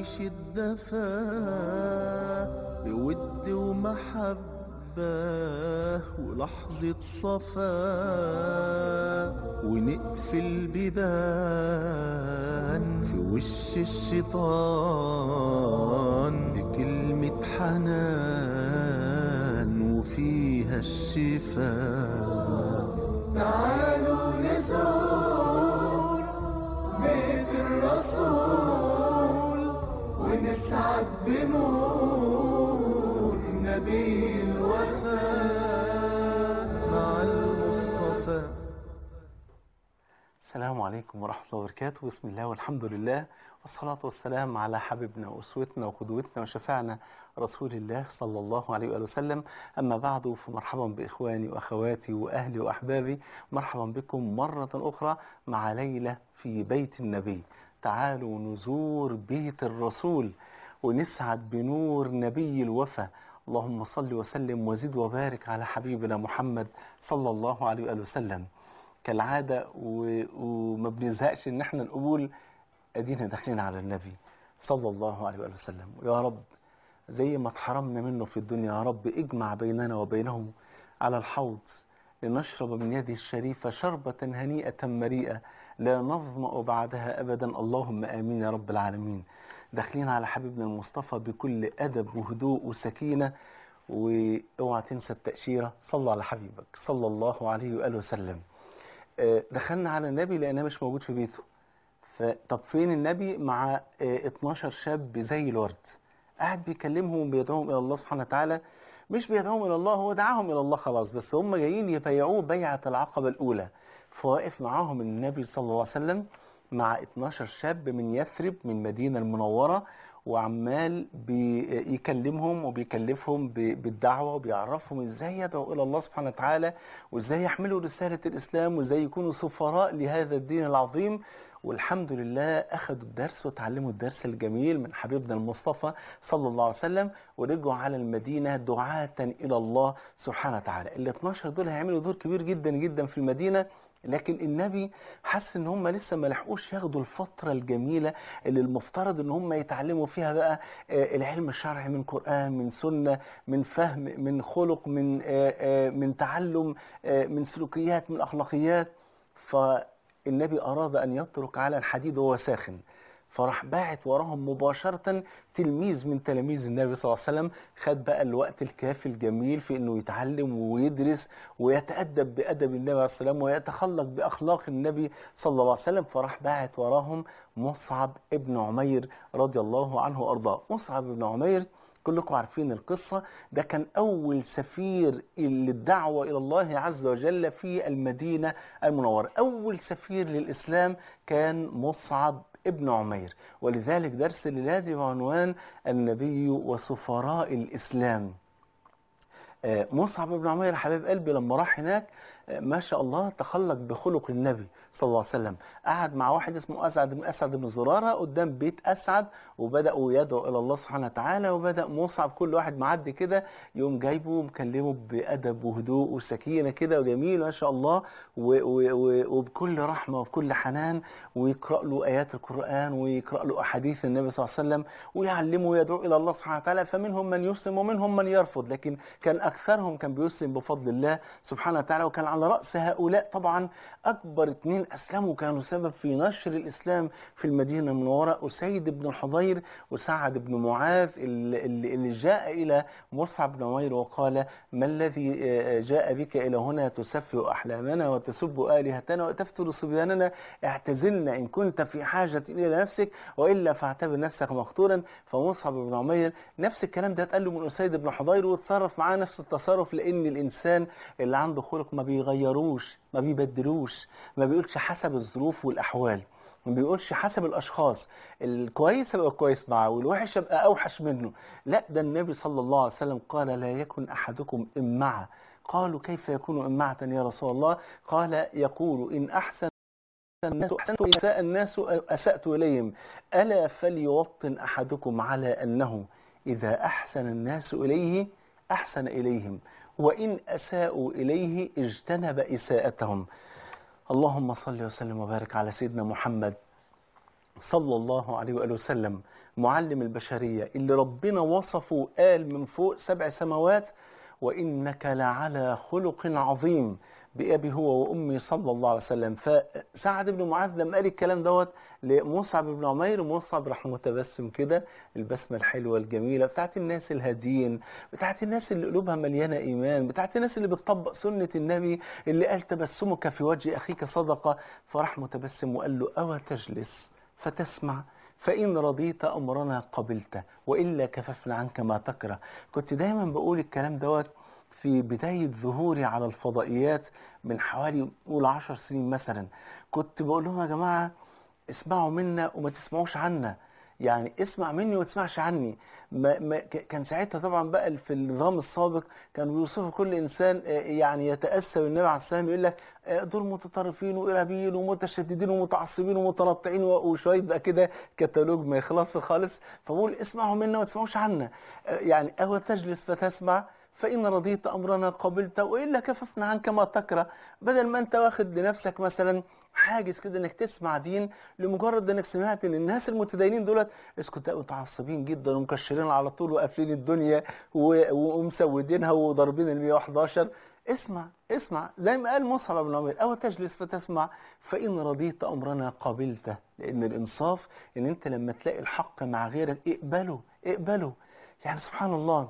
نعيش الدفا بود ومحبة ولحظة صفا ونقفل بيبان في وش الشيطان بكلمة حنان وفيها الشفاء تعالوا نزور بيت الرسول ونسعد بنور نبي الوفاء مع المصطفى السلام عليكم ورحمة الله وبركاته بسم الله والحمد لله والصلاة والسلام على حبيبنا وأسوتنا وقدوتنا وشفعنا رسول الله صلى الله عليه وآله وسلم أما بعد فمرحبا بإخواني وأخواتي وأهلي وأحبابي مرحبا بكم مرة أخرى مع ليلة في بيت النبي تعالوا نزور بيت الرسول ونسعد بنور نبي الوفا اللهم صل وسلم وزد وبارك على حبيبنا محمد صلى الله عليه وآله وسلم كالعادة و... وما بنزهقش إن احنا نقول أدينا داخلين على النبي صلى الله عليه وآله وسلم يا رب زي ما اتحرمنا منه في الدنيا يا رب اجمع بيننا وبينهم على الحوض لنشرب من يده الشريفة شربة هنيئة مريئة لا نظمأ بعدها أبدا اللهم آمين يا رب العالمين داخلين على حبيبنا المصطفى بكل أدب وهدوء وسكينة واوعى تنسى التأشيرة صلى على حبيبك صلى الله عليه وآله وسلم آه، دخلنا على النبي لأنه مش موجود في بيته فطب فين النبي مع آه، 12 شاب زي الورد قاعد بيكلمهم وبيدعوهم إلى الله سبحانه وتعالى مش بيدعوهم إلى الله هو دعاهم إلى الله خلاص بس هم جايين يبيعوه بيعة العقبة الأولى فواقف معاهم النبي صلى الله عليه وسلم مع 12 شاب من يثرب من المدينة المنورة وعمال بيكلمهم وبيكلفهم ب- بالدعوة وبيعرفهم ازاي يدعوا إلى الله سبحانه وتعالى وازاي يحملوا رسالة الإسلام وازاي يكونوا سفراء لهذا الدين العظيم والحمد لله أخذوا الدرس وتعلموا الدرس الجميل من حبيبنا المصطفى صلى الله عليه وسلم ورجعوا على المدينة دعاة إلى الله سبحانه وتعالى ال 12 دول هيعملوا دور كبير جدا جدا في المدينة لكن النبي حس ان هم لسه ما لحقوش ياخدوا الفتره الجميله اللي المفترض ان هم يتعلموا فيها بقى آه، العلم الشرعي من قران من سنه من فهم من خلق من آه، آه، من تعلم آه، من سلوكيات من اخلاقيات فالنبي اراد ان يترك على الحديد وهو ساخن فراح باعت وراهم مباشرة تلميذ من تلاميذ النبي صلى الله عليه وسلم خد بقى الوقت الكافي الجميل في انه يتعلم ويدرس ويتأدب بأدب النبي عليه السلام ويتخلق بأخلاق النبي صلى الله عليه وسلم فراح باعت وراهم مصعب ابن عمير رضي الله عنه وأرضاه مصعب ابن عمير كلكم عارفين القصة ده كان أول سفير للدعوة إلى الله عز وجل في المدينة المنورة أول سفير للإسلام كان مصعب ابن عمير ولذلك درس الليلة بعنوان النبي وسفراء الإسلام آه، مصعب بن عمير حبيب قلبي لما راح هناك آه، ما شاء الله تخلق بخلق النبي صلى الله عليه وسلم قعد مع واحد اسمه اسعد بن اسعد بن زراره قدام بيت اسعد وبداوا يدعوا الى الله سبحانه وتعالى وبدا مصعب كل واحد معدي كده يقوم جايبه ومكلمه بادب وهدوء وسكينه كده وجميل ما شاء الله و- و- و- وبكل رحمه وبكل حنان ويقرا له ايات القران ويقرا له احاديث النبي صلى الله عليه وسلم ويعلمه ويدعو الى الله سبحانه وتعالى فمنهم من يسلم ومنهم من يرفض لكن كان اكثرهم كان بيسلم بفضل الله سبحانه وتعالى وكان على راس هؤلاء طبعا اكبر اثنين اسلموا كانوا سبب في نشر الاسلام في المدينه المنوره اسيد بن الحضير وسعد بن معاذ اللي, اللي اللي جاء الى مصعب بن عمير وقال ما الذي آه، جاء بك الى هنا تسفه احلامنا وتسب الهتنا وتفتر صبياننا اعتزلنا ان كنت في حاجه الى نفسك والا فاعتبر نفسك مقتولا فمصعب بن عمير نفس الكلام ده اتقال له من اسيد بن حضير وتصرف معاه نفس التصرف لان الانسان اللي عنده خلق ما بيغيروش ما بيبدلوش ما بيقولش حسب الظروف والاحوال ما بيقولش حسب الاشخاص الكويس يبقى كويس معاه والوحش يبقى اوحش منه لا ده النبي صلى الله عليه وسلم قال لا يكن احدكم امعه قالوا كيف يكون امعه يا رسول الله قال يقول ان احسن الناس احسنت واساء الناس اسات اليهم الا فليوطن احدكم على انه اذا احسن الناس اليه احسن اليهم وان اساءوا اليه اجتنب اساءتهم اللهم صل وسلم وبارك على سيدنا محمد صلى الله عليه وآله وسلم معلم البشرية اللي ربنا وصفه قال من فوق سبع سماوات وإنك لعلى خلق عظيم بأبي هو وأمي صلى الله عليه وسلم فسعد بن معاذ لما قال الكلام دوت لمصعب بن عمير مصعب راح متبسم كده البسمة الحلوة الجميلة بتاعت الناس الهاديين بتاعت الناس اللي قلوبها مليانة إيمان بتاعت الناس اللي بتطبق سنة النبي اللي قال تبسمك في وجه أخيك صدقة فراح متبسم وقال له أوى تجلس فتسمع فإن رضيت أمرنا قبلته وإلا كففنا عنك ما تكره كنت دايما بقول الكلام دوت في بداية ظهوري على الفضائيات من حوالي قول عشر سنين مثلا كنت بقول لهم يا جماعة اسمعوا منا وما تسمعوش عنا يعني اسمع مني وما تسمعش عني ما ما ك- كان ساعتها طبعا بقى في النظام السابق كانوا بيوصفوا كل انسان آه، يعني يتاسى بالنبي عليه السلام يقول لك آه، دول متطرفين وارهابيين ومتشددين ومتعصبين ومتنطعين و- وشويه بقى كده كتالوج ما يخلصش خالص فبقول اسمعوا منا وما تسمعوش عنا آه، يعني او تجلس فتسمع فإن رضيت أمرنا قبلت وإلا كففنا عنك ما تكره بدل ما أنت واخد لنفسك مثلا حاجز كده انك تسمع دين لمجرد انك سمعت ان الناس المتدينين دولت اسكت لا متعصبين جدا ومكشرين على طول وقافلين الدنيا و- ومسودينها وضاربين ال 111 اسمع اسمع زي ما قال مصعب بن عمير او تجلس فتسمع فان رضيت امرنا قبلته لان الانصاف ان انت لما تلاقي الحق مع غيرك اقبله اقبله يعني سبحان الله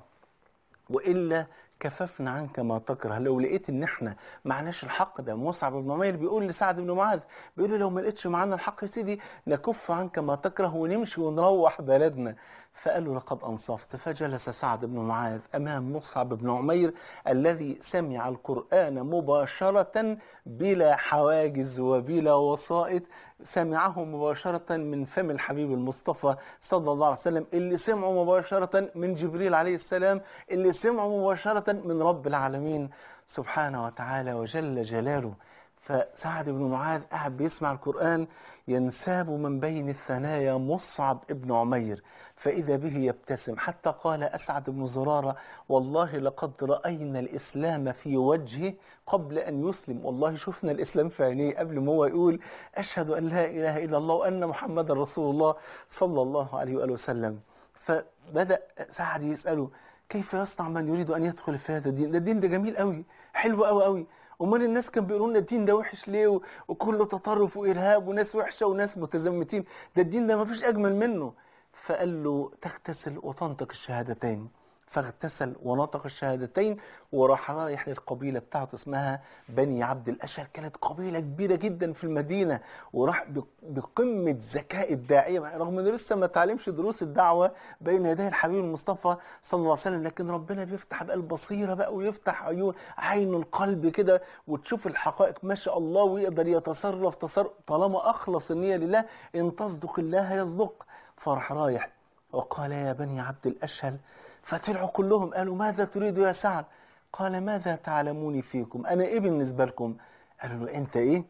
والا كففنا عنك ما تكره لو لقيت ان احنا معناش الحق ده مصعب بن عمير بيقول لسعد بن معاذ بيقول له لو ما لقيتش معانا الحق يا سيدي نكف عنك ما تكره ونمشي ونروح بلدنا فقال له لقد انصفت فجلس سعد بن معاذ امام مصعب بن عمير الذي سمع القران مباشره بلا حواجز وبلا وسائط سمعه مباشرة من فم الحبيب المصطفى صلى الله عليه وسلم اللي سمعه مباشرة من جبريل عليه السلام اللي سمعه مباشرة من رب العالمين سبحانه وتعالى وجل جلاله فسعد بن معاذ قاعد بيسمع القرآن ينساب من بين الثنايا مصعب ابن عمير فإذا به يبتسم حتى قال أسعد بن زرارة والله لقد رأينا الإسلام في وجهه قبل أن يسلم والله شفنا الإسلام في عينيه قبل ما هو يقول أشهد أن لا إله إلا الله وأن محمدا رسول الله صلى الله عليه وآله وسلم فبدأ سعد يسأله كيف يصنع من يريد أن يدخل في هذا الدين ده الدين ده جميل قوي حلو قوي قوي امال الناس كانوا بيقولوا لنا الدين ده وحش ليه و- وكله تطرف وارهاب وناس وحشه وناس متزمتين ده الدين ده ما فيش اجمل منه فقال له تغتسل وتنطق الشهادتين فاغتسل ونطق الشهادتين وراح رايح للقبيله بتاعته اسمها بني عبد الاشهر كانت قبيله كبيره جدا في المدينه وراح ب- بقمه ذكاء الداعيه رغم انه لسه ما تعلمش دروس الدعوه بين يدي الحبيب المصطفى صلى الله عليه وسلم لكن ربنا بيفتح بقى البصيره بقى ويفتح عيون عين القلب كده وتشوف الحقائق ما شاء الله ويقدر يتصرف تصرف طالما اخلص النيه لله ان تصدق الله يصدق فراح رايح وقال يا بني عبد الأشهل فطلعوا كلهم قالوا ماذا تريد يا سعد قال ماذا تعلموني فيكم أنا إيه بالنسبة لكم قالوا له أنت إيه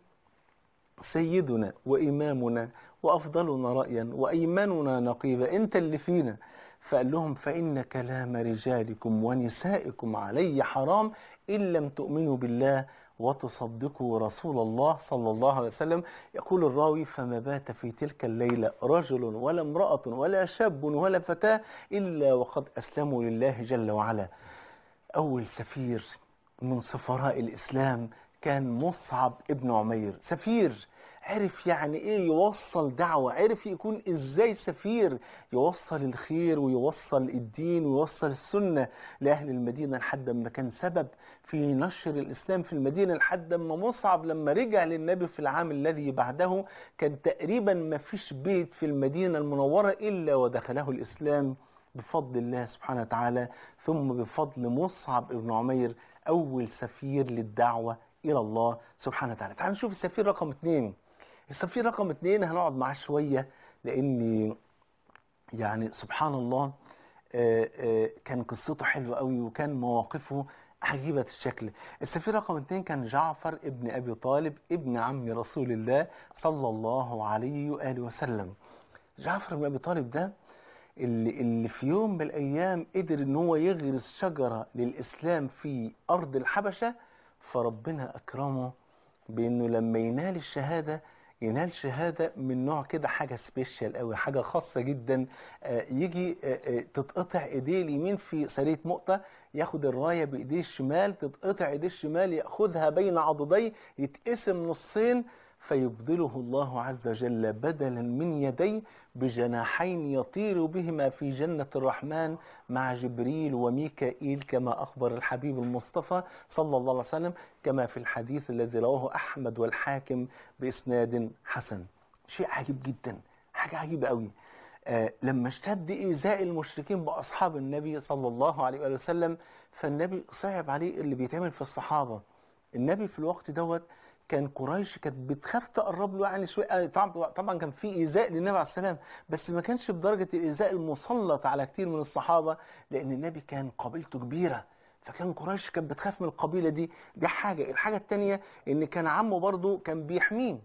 سيدنا وإمامنا وأفضلنا رأيا وأيمننا نقيبا أنت اللي فينا فقال لهم فإن كلام رجالكم ونسائكم علي حرام إن لم تؤمنوا بالله وتصدقوا رسول الله صلى الله عليه وسلم يقول الراوي فما بات في تلك الليلة رجل ولا امرأة ولا شاب ولا فتاة إلا وقد أسلموا لله جل وعلا أول سفير من سفراء الإسلام كان مصعب ابن عمير سفير عرف يعني ايه يوصل دعوة عرف يكون ازاي سفير يوصل الخير ويوصل الدين ويوصل السنة لأهل المدينة لحد ما كان سبب في نشر الإسلام في المدينة لحد ما مصعب لما رجع للنبي في العام الذي بعده كان تقريبا ما فيش بيت في المدينة المنورة إلا ودخله الإسلام بفضل الله سبحانه وتعالى ثم بفضل مصعب ابن عمير أول سفير للدعوة إلى الله سبحانه وتعالى تعالوا نشوف السفير رقم اثنين السفير رقم اثنين هنقعد معاه شوية لأن يعني سبحان الله آه، آه، كان قصته حلوة قوي وكان مواقفه عجيبة الشكل السفير رقم اثنين كان جعفر ابن أبي طالب ابن عم رسول الله صلى الله عليه وآله وسلم جعفر بن أبي طالب ده اللي, اللي في يوم من الأيام قدر إن هو يغرس شجرة للإسلام في أرض الحبشة فربنا أكرمه بإنه لما ينال الشهادة ينال شهاده من نوع كده حاجه سبيشال قوي حاجه خاصه جدا آه، يجي آه، آه، تتقطع ايديه اليمين في سريه مؤته ياخد الرايه بايديه الشمال تتقطع ايديه الشمال ياخدها بين عضديه يتقسم نصين فيبدله الله عز وجل بدلا من يديه بجناحين يطير بهما في جنة الرحمن مع جبريل وميكائيل كما أخبر الحبيب المصطفى صلى الله عليه وسلم كما في الحديث الذي رواه أحمد والحاكم بإسناد حسن شيء عجيب جدا حاجة عجيبة قوي آه لما اشتد إيذاء المشركين بأصحاب النبي صلى الله عليه وآله وسلم فالنبي صعب عليه اللي بيتعمل في الصحابة النبي في الوقت دوت كان قريش كانت بتخاف تقرب له يعني شويه آه، طبعا طبعا كان في ايذاء للنبي عليه السلام بس ما كانش بدرجه الايذاء المسلط على كتير من الصحابه لان النبي كان قبيلته كبيره فكان قريش كانت بتخاف من القبيله دي دي حاجه الحاجه الثانيه ان كان عمه برضه كان بيحميه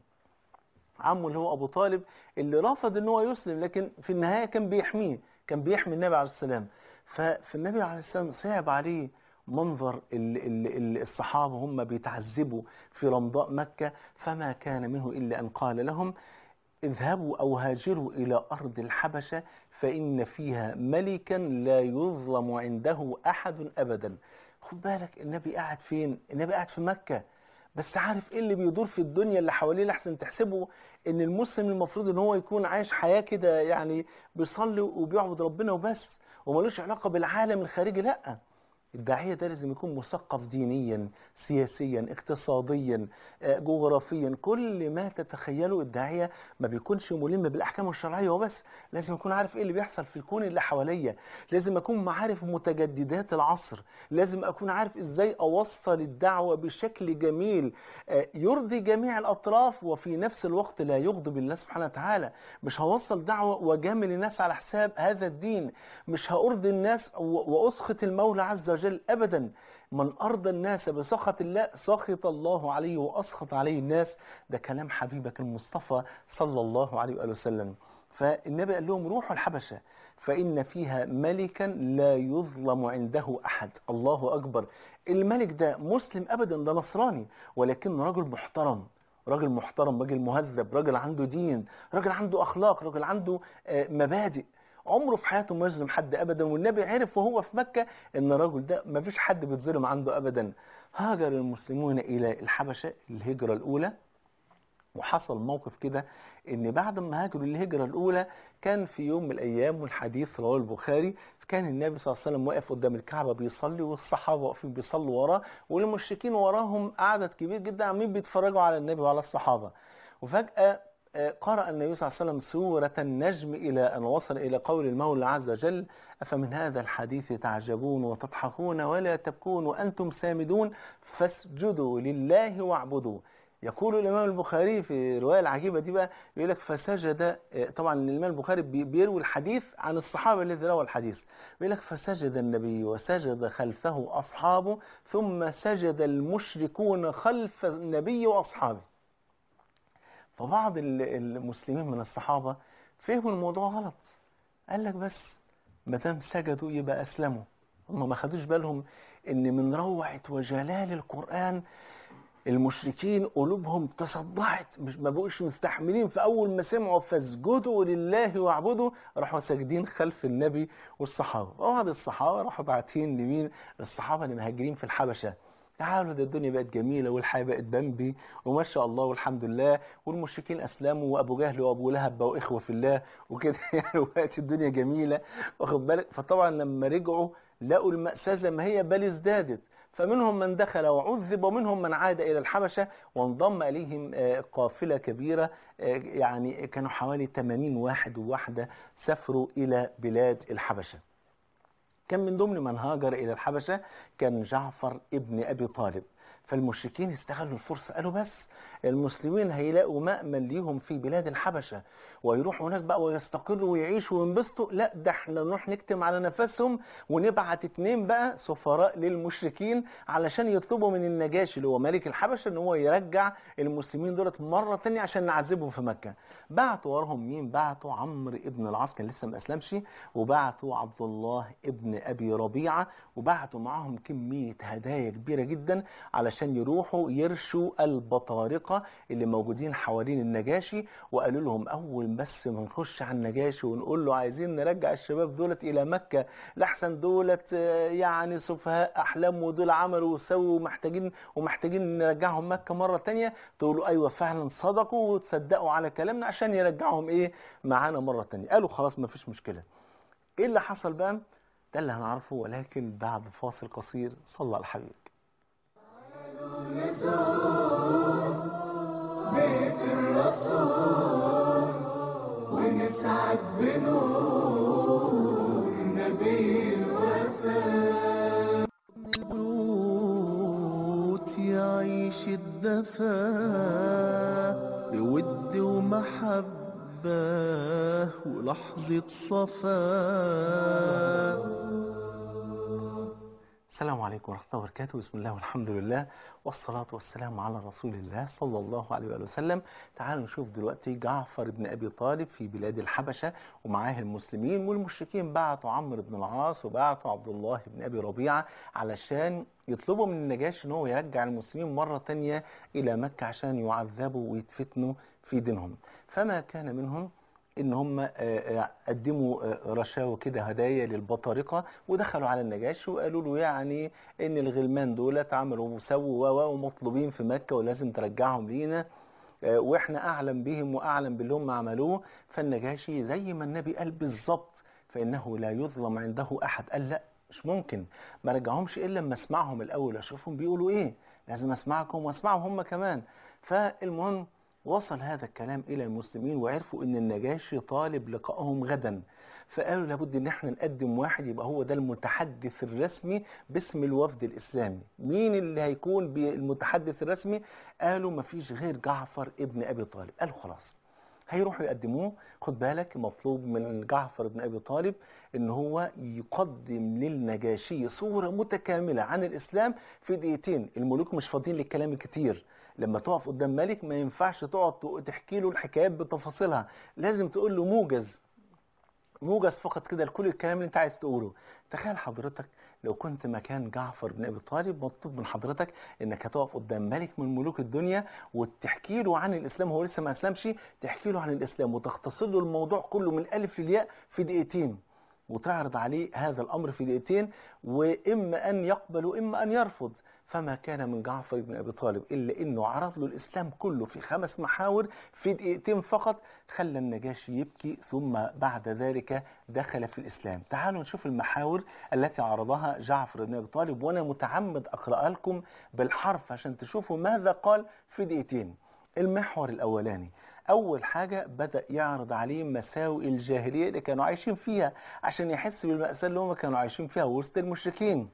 عمه اللي هو ابو طالب اللي رفض ان هو يسلم لكن في النهايه كان بيحميه كان بيحمي النبي عليه السلام فالنبي عليه السلام صعب عليه منظر ال ال ال الصحابه هم بيتعذبوا في رمضاء مكه فما كان منه الا ان قال لهم اذهبوا او هاجروا الى ارض الحبشه فان فيها ملكا لا يظلم عنده احد ابدا خد بالك النبي قاعد فين النبي قاعد في مكه بس عارف ايه اللي بيدور في الدنيا اللي حواليه لحسن تحسبه ان المسلم المفروض ان هو يكون عايش حياه كده يعني بيصلي وبيعبد ربنا وبس وملوش علاقه بالعالم الخارجي لا الداعية ده لازم يكون مثقف دينيا سياسيا اقتصاديا آه، جغرافيا كل ما تتخيله الداعية ما بيكونش ملم بالأحكام الشرعية وبس لازم يكون عارف ايه اللي بيحصل في الكون اللي حواليا لازم أكون عارف متجددات العصر لازم أكون عارف ازاي أوصل الدعوة بشكل جميل آه، يرضي جميع الأطراف وفي نفس الوقت لا يغضب الله سبحانه وتعالى مش هوصل دعوة وجامل الناس على حساب هذا الدين مش هأرضي الناس و- وأسخط المولى عز وجل أبدا من أرضى الناس بسخط الله سخط الله عليه وأسخط عليه الناس ده كلام حبيبك المصطفى صلى الله عليه وآله وسلم فالنبي قال لهم روحوا الحبشة فإن فيها ملكا لا يظلم عنده أحد الله أكبر الملك ده مسلم أبدا ده نصراني ولكن رجل محترم راجل محترم راجل مهذب راجل عنده دين راجل عنده أخلاق راجل عنده آه، مبادئ عمره في حياته ما يظلم حد ابدا والنبي عرف وهو في مكه ان الرجل ده ما فيش حد بيتظلم عنده ابدا هاجر المسلمون الى الحبشه الهجره الاولى وحصل موقف كده ان بعد ما هاجروا الهجره الاولى كان في يوم من الايام والحديث رواه البخاري كان النبي صلى الله عليه وسلم واقف قدام الكعبه بيصلي والصحابه واقفين بيصلوا وراه والمشركين وراهم عدد كبير جدا عاملين بيتفرجوا على النبي وعلى الصحابه وفجاه آه، قرأ النبي صلى الله عليه وسلم سورة النجم إلى أن وصل إلى قول المولى عز وجل أفمن هذا الحديث تعجبون وتضحكون ولا تبكون وأنتم سامدون فاسجدوا لله واعبدوا يقول الإمام البخاري في الرواية العجيبة دي بقى يقول لك فسجد آه، طبعا الإمام البخاري بي- بيروي الحديث عن الصحابة الذي روى الحديث بيقول لك فسجد النبي وسجد خلفه أصحابه ثم سجد المشركون خلف النبي وأصحابه فبعض ال- المسلمين من الصحابة فهموا الموضوع غلط قال لك بس ما دام سجدوا يبقى أسلموا هم ما خدوش بالهم إن من روعة وجلال القرآن المشركين قلوبهم تصدعت مش ما بقوش مستحملين فاول ما سمعوا فاسجدوا لله واعبدوا راحوا ساجدين خلف النبي والصحابه وبعض الصحابه راحوا باعتين لمين الصحابه اللي مهاجرين في الحبشه تعالوا ده الدنيا بقت جميله والحياه بقت بمبي وما شاء الله والحمد لله والمشركين اسلموا وابو جهل وابو لهب بقوا اخوه في الله وكده يعني وقت الدنيا جميله واخد بالك فطبعا لما رجعوا لقوا المأساة زي ما هي بل ازدادت فمنهم من دخل وعذب ومنهم من عاد إلى الحبشة وانضم إليهم آه، قافلة كبيرة آه، يعني كانوا حوالي 80 واحد وواحدة سافروا إلى بلاد الحبشة كان من ضمن من هاجر إلى الحبشة كان جعفر ابن أبي طالب فالمشركين استغلوا الفرصة قالوا بس المسلمين هيلاقوا مأمن ليهم في بلاد الحبشة ويروحوا هناك بقى ويستقروا ويعيشوا وينبسطوا لا ده احنا نروح نكتم على نفسهم ونبعت اتنين بقى سفراء للمشركين علشان يطلبوا من النجاشي اللي هو ملك الحبشة ان هو يرجع المسلمين دولت مرة تانية عشان نعذبهم في مكة بعتوا وراهم مين بعتوا عمرو ابن العاص كان لسه ما اسلمش وبعتوا عبد الله ابن ابي ربيعة وبعتوا معاهم كمية هدايا كبيرة جدا علشان يروحوا يرشوا البطارقة البطارقة اللي موجودين حوالين النجاشي وقالوا لهم أول بس ما نخش على النجاشي ونقول له عايزين نرجع الشباب دولت إلى مكة لحسن دولت آه، يعني سفهاء أحلام ودول عملوا وسووا ومحتاجين ومحتاجين نرجعهم مكة مرة تانية تقولوا أيوة فعلا صدقوا وتصدقوا على كلامنا عشان يرجعهم إيه معانا مرة تانية قالوا خلاص مفيش مشكلة إيه اللي حصل بقى؟ ده اللي هنعرفه ولكن بعد فاصل قصير صلى على الحبيب بيت الرسول ونسعد بنور نبي الوفاء البيوت يعيش الدفا بود ومحبة ولحظة صفاء السلام عليكم ورحمة الله وبركاته بسم الله والحمد لله والصلاة والسلام على رسول الله صلى الله عليه وآله وسلم تعالوا نشوف دلوقتي جعفر بن أبي طالب في بلاد الحبشة ومعاه المسلمين والمشركين بعتوا عمرو بن العاص وبعتوا عبد الله بن أبي ربيعة علشان يطلبوا من النجاشي ان هو يرجع المسلمين مرة تانية إلى مكة عشان يعذبوا ويتفتنوا في دينهم فما كان منهم ان هم آه، آه، قدموا آه، رشاوى كده هدايا للبطارقه ودخلوا على النجاشي وقالوا له يعني ان الغلمان دول عملوا وسووا و- و- ومطلوبين في مكه ولازم ترجعهم لينا آه، واحنا اعلم بهم واعلم باللي هم عملوه فالنجاشي زي ما النبي قال بالظبط فانه لا يظلم عنده احد قال لا مش ممكن ما رجعهمش الا لما اسمعهم الاول اشوفهم بيقولوا ايه لازم اسمعكم واسمعهم هم كمان فالمهم وصل هذا الكلام الى المسلمين وعرفوا ان النجاشي طالب لقائهم غدا فقالوا لابد ان احنا نقدم واحد يبقى هو ده المتحدث الرسمي باسم الوفد الاسلامي مين اللي هيكون بالمتحدث الرسمي قالوا مفيش غير جعفر ابن ابي طالب قالوا خلاص هيروحوا يقدموه خد بالك مطلوب من جعفر بن ابي طالب ان هو يقدم للنجاشي صوره متكامله عن الاسلام في دقيقتين الملوك مش فاضيين للكلام الكتير لما تقف قدام ملك ما ينفعش تقعد تحكي له الحكايات بتفاصيلها لازم تقول له موجز موجز فقط كده لكل الكلام اللي انت عايز تقوله تخيل حضرتك لو كنت مكان جعفر بن ابي طالب مطلوب من حضرتك انك هتقف قدام ملك من ملوك الدنيا وتحكي له عن الاسلام هو لسه ما اسلمش تحكي له عن الاسلام وتختصر له الموضوع كله من الالف للياء في دقيقتين وتعرض عليه هذا الامر في دقيقتين واما ان يقبل واما ان يرفض فما كان من جعفر بن ابي طالب الا انه عرض له الاسلام كله في خمس محاور في دقيقتين فقط خلى النجاشي يبكي ثم بعد ذلك دخل في الاسلام تعالوا نشوف المحاور التي عرضها جعفر بن ابي طالب وانا متعمد اقراها لكم بالحرف عشان تشوفوا ماذا قال في دقيقتين المحور الاولاني اول حاجه بدا يعرض عليه مساوئ الجاهليه اللي كانوا عايشين فيها عشان يحس بالماساه اللي هم كانوا عايشين فيها وسط المشركين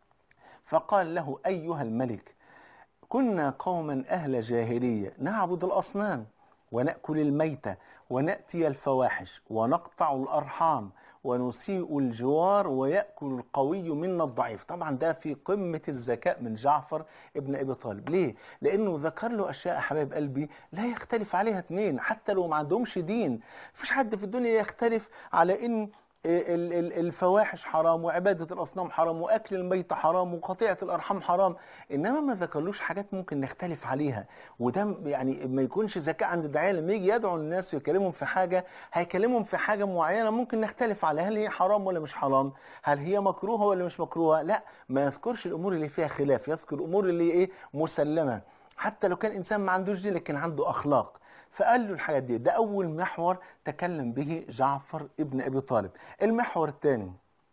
فقال له ايها الملك كنا قوما اهل جاهليه نعبد الاصنام وناكل الميته وناتي الفواحش ونقطع الارحام ونسيء الجوار وياكل القوي منا الضعيف طبعا ده في قمه الذكاء من جعفر ابن ابي طالب ليه لانه ذكر له اشياء حبايب قلبي لا يختلف عليها اثنين حتى لو ما عندهمش دين مفيش حد في الدنيا يختلف على ان ال- ال- الفواحش حرام وعبادة الأصنام حرام وأكل الميت حرام وقطيعة الأرحام حرام إنما ما ذكرلوش حاجات ممكن نختلف عليها وده م- يعني ما يكونش ذكاء عند الداعية لما يجي يدعو الناس ويكلمهم في حاجة هيكلمهم في حاجة معينة ممكن نختلف عليها هل هي حرام ولا مش حرام هل هي مكروهة ولا مش مكروهة لا ما يذكرش الأمور اللي فيها خلاف يذكر الأمور اللي إيه مسلمة حتى لو كان إنسان ما عندوش دين لكن عنده أخلاق فقال له الحاجات دي ده أول محور تكلم به جعفر ابن أبي طالب المحور الثاني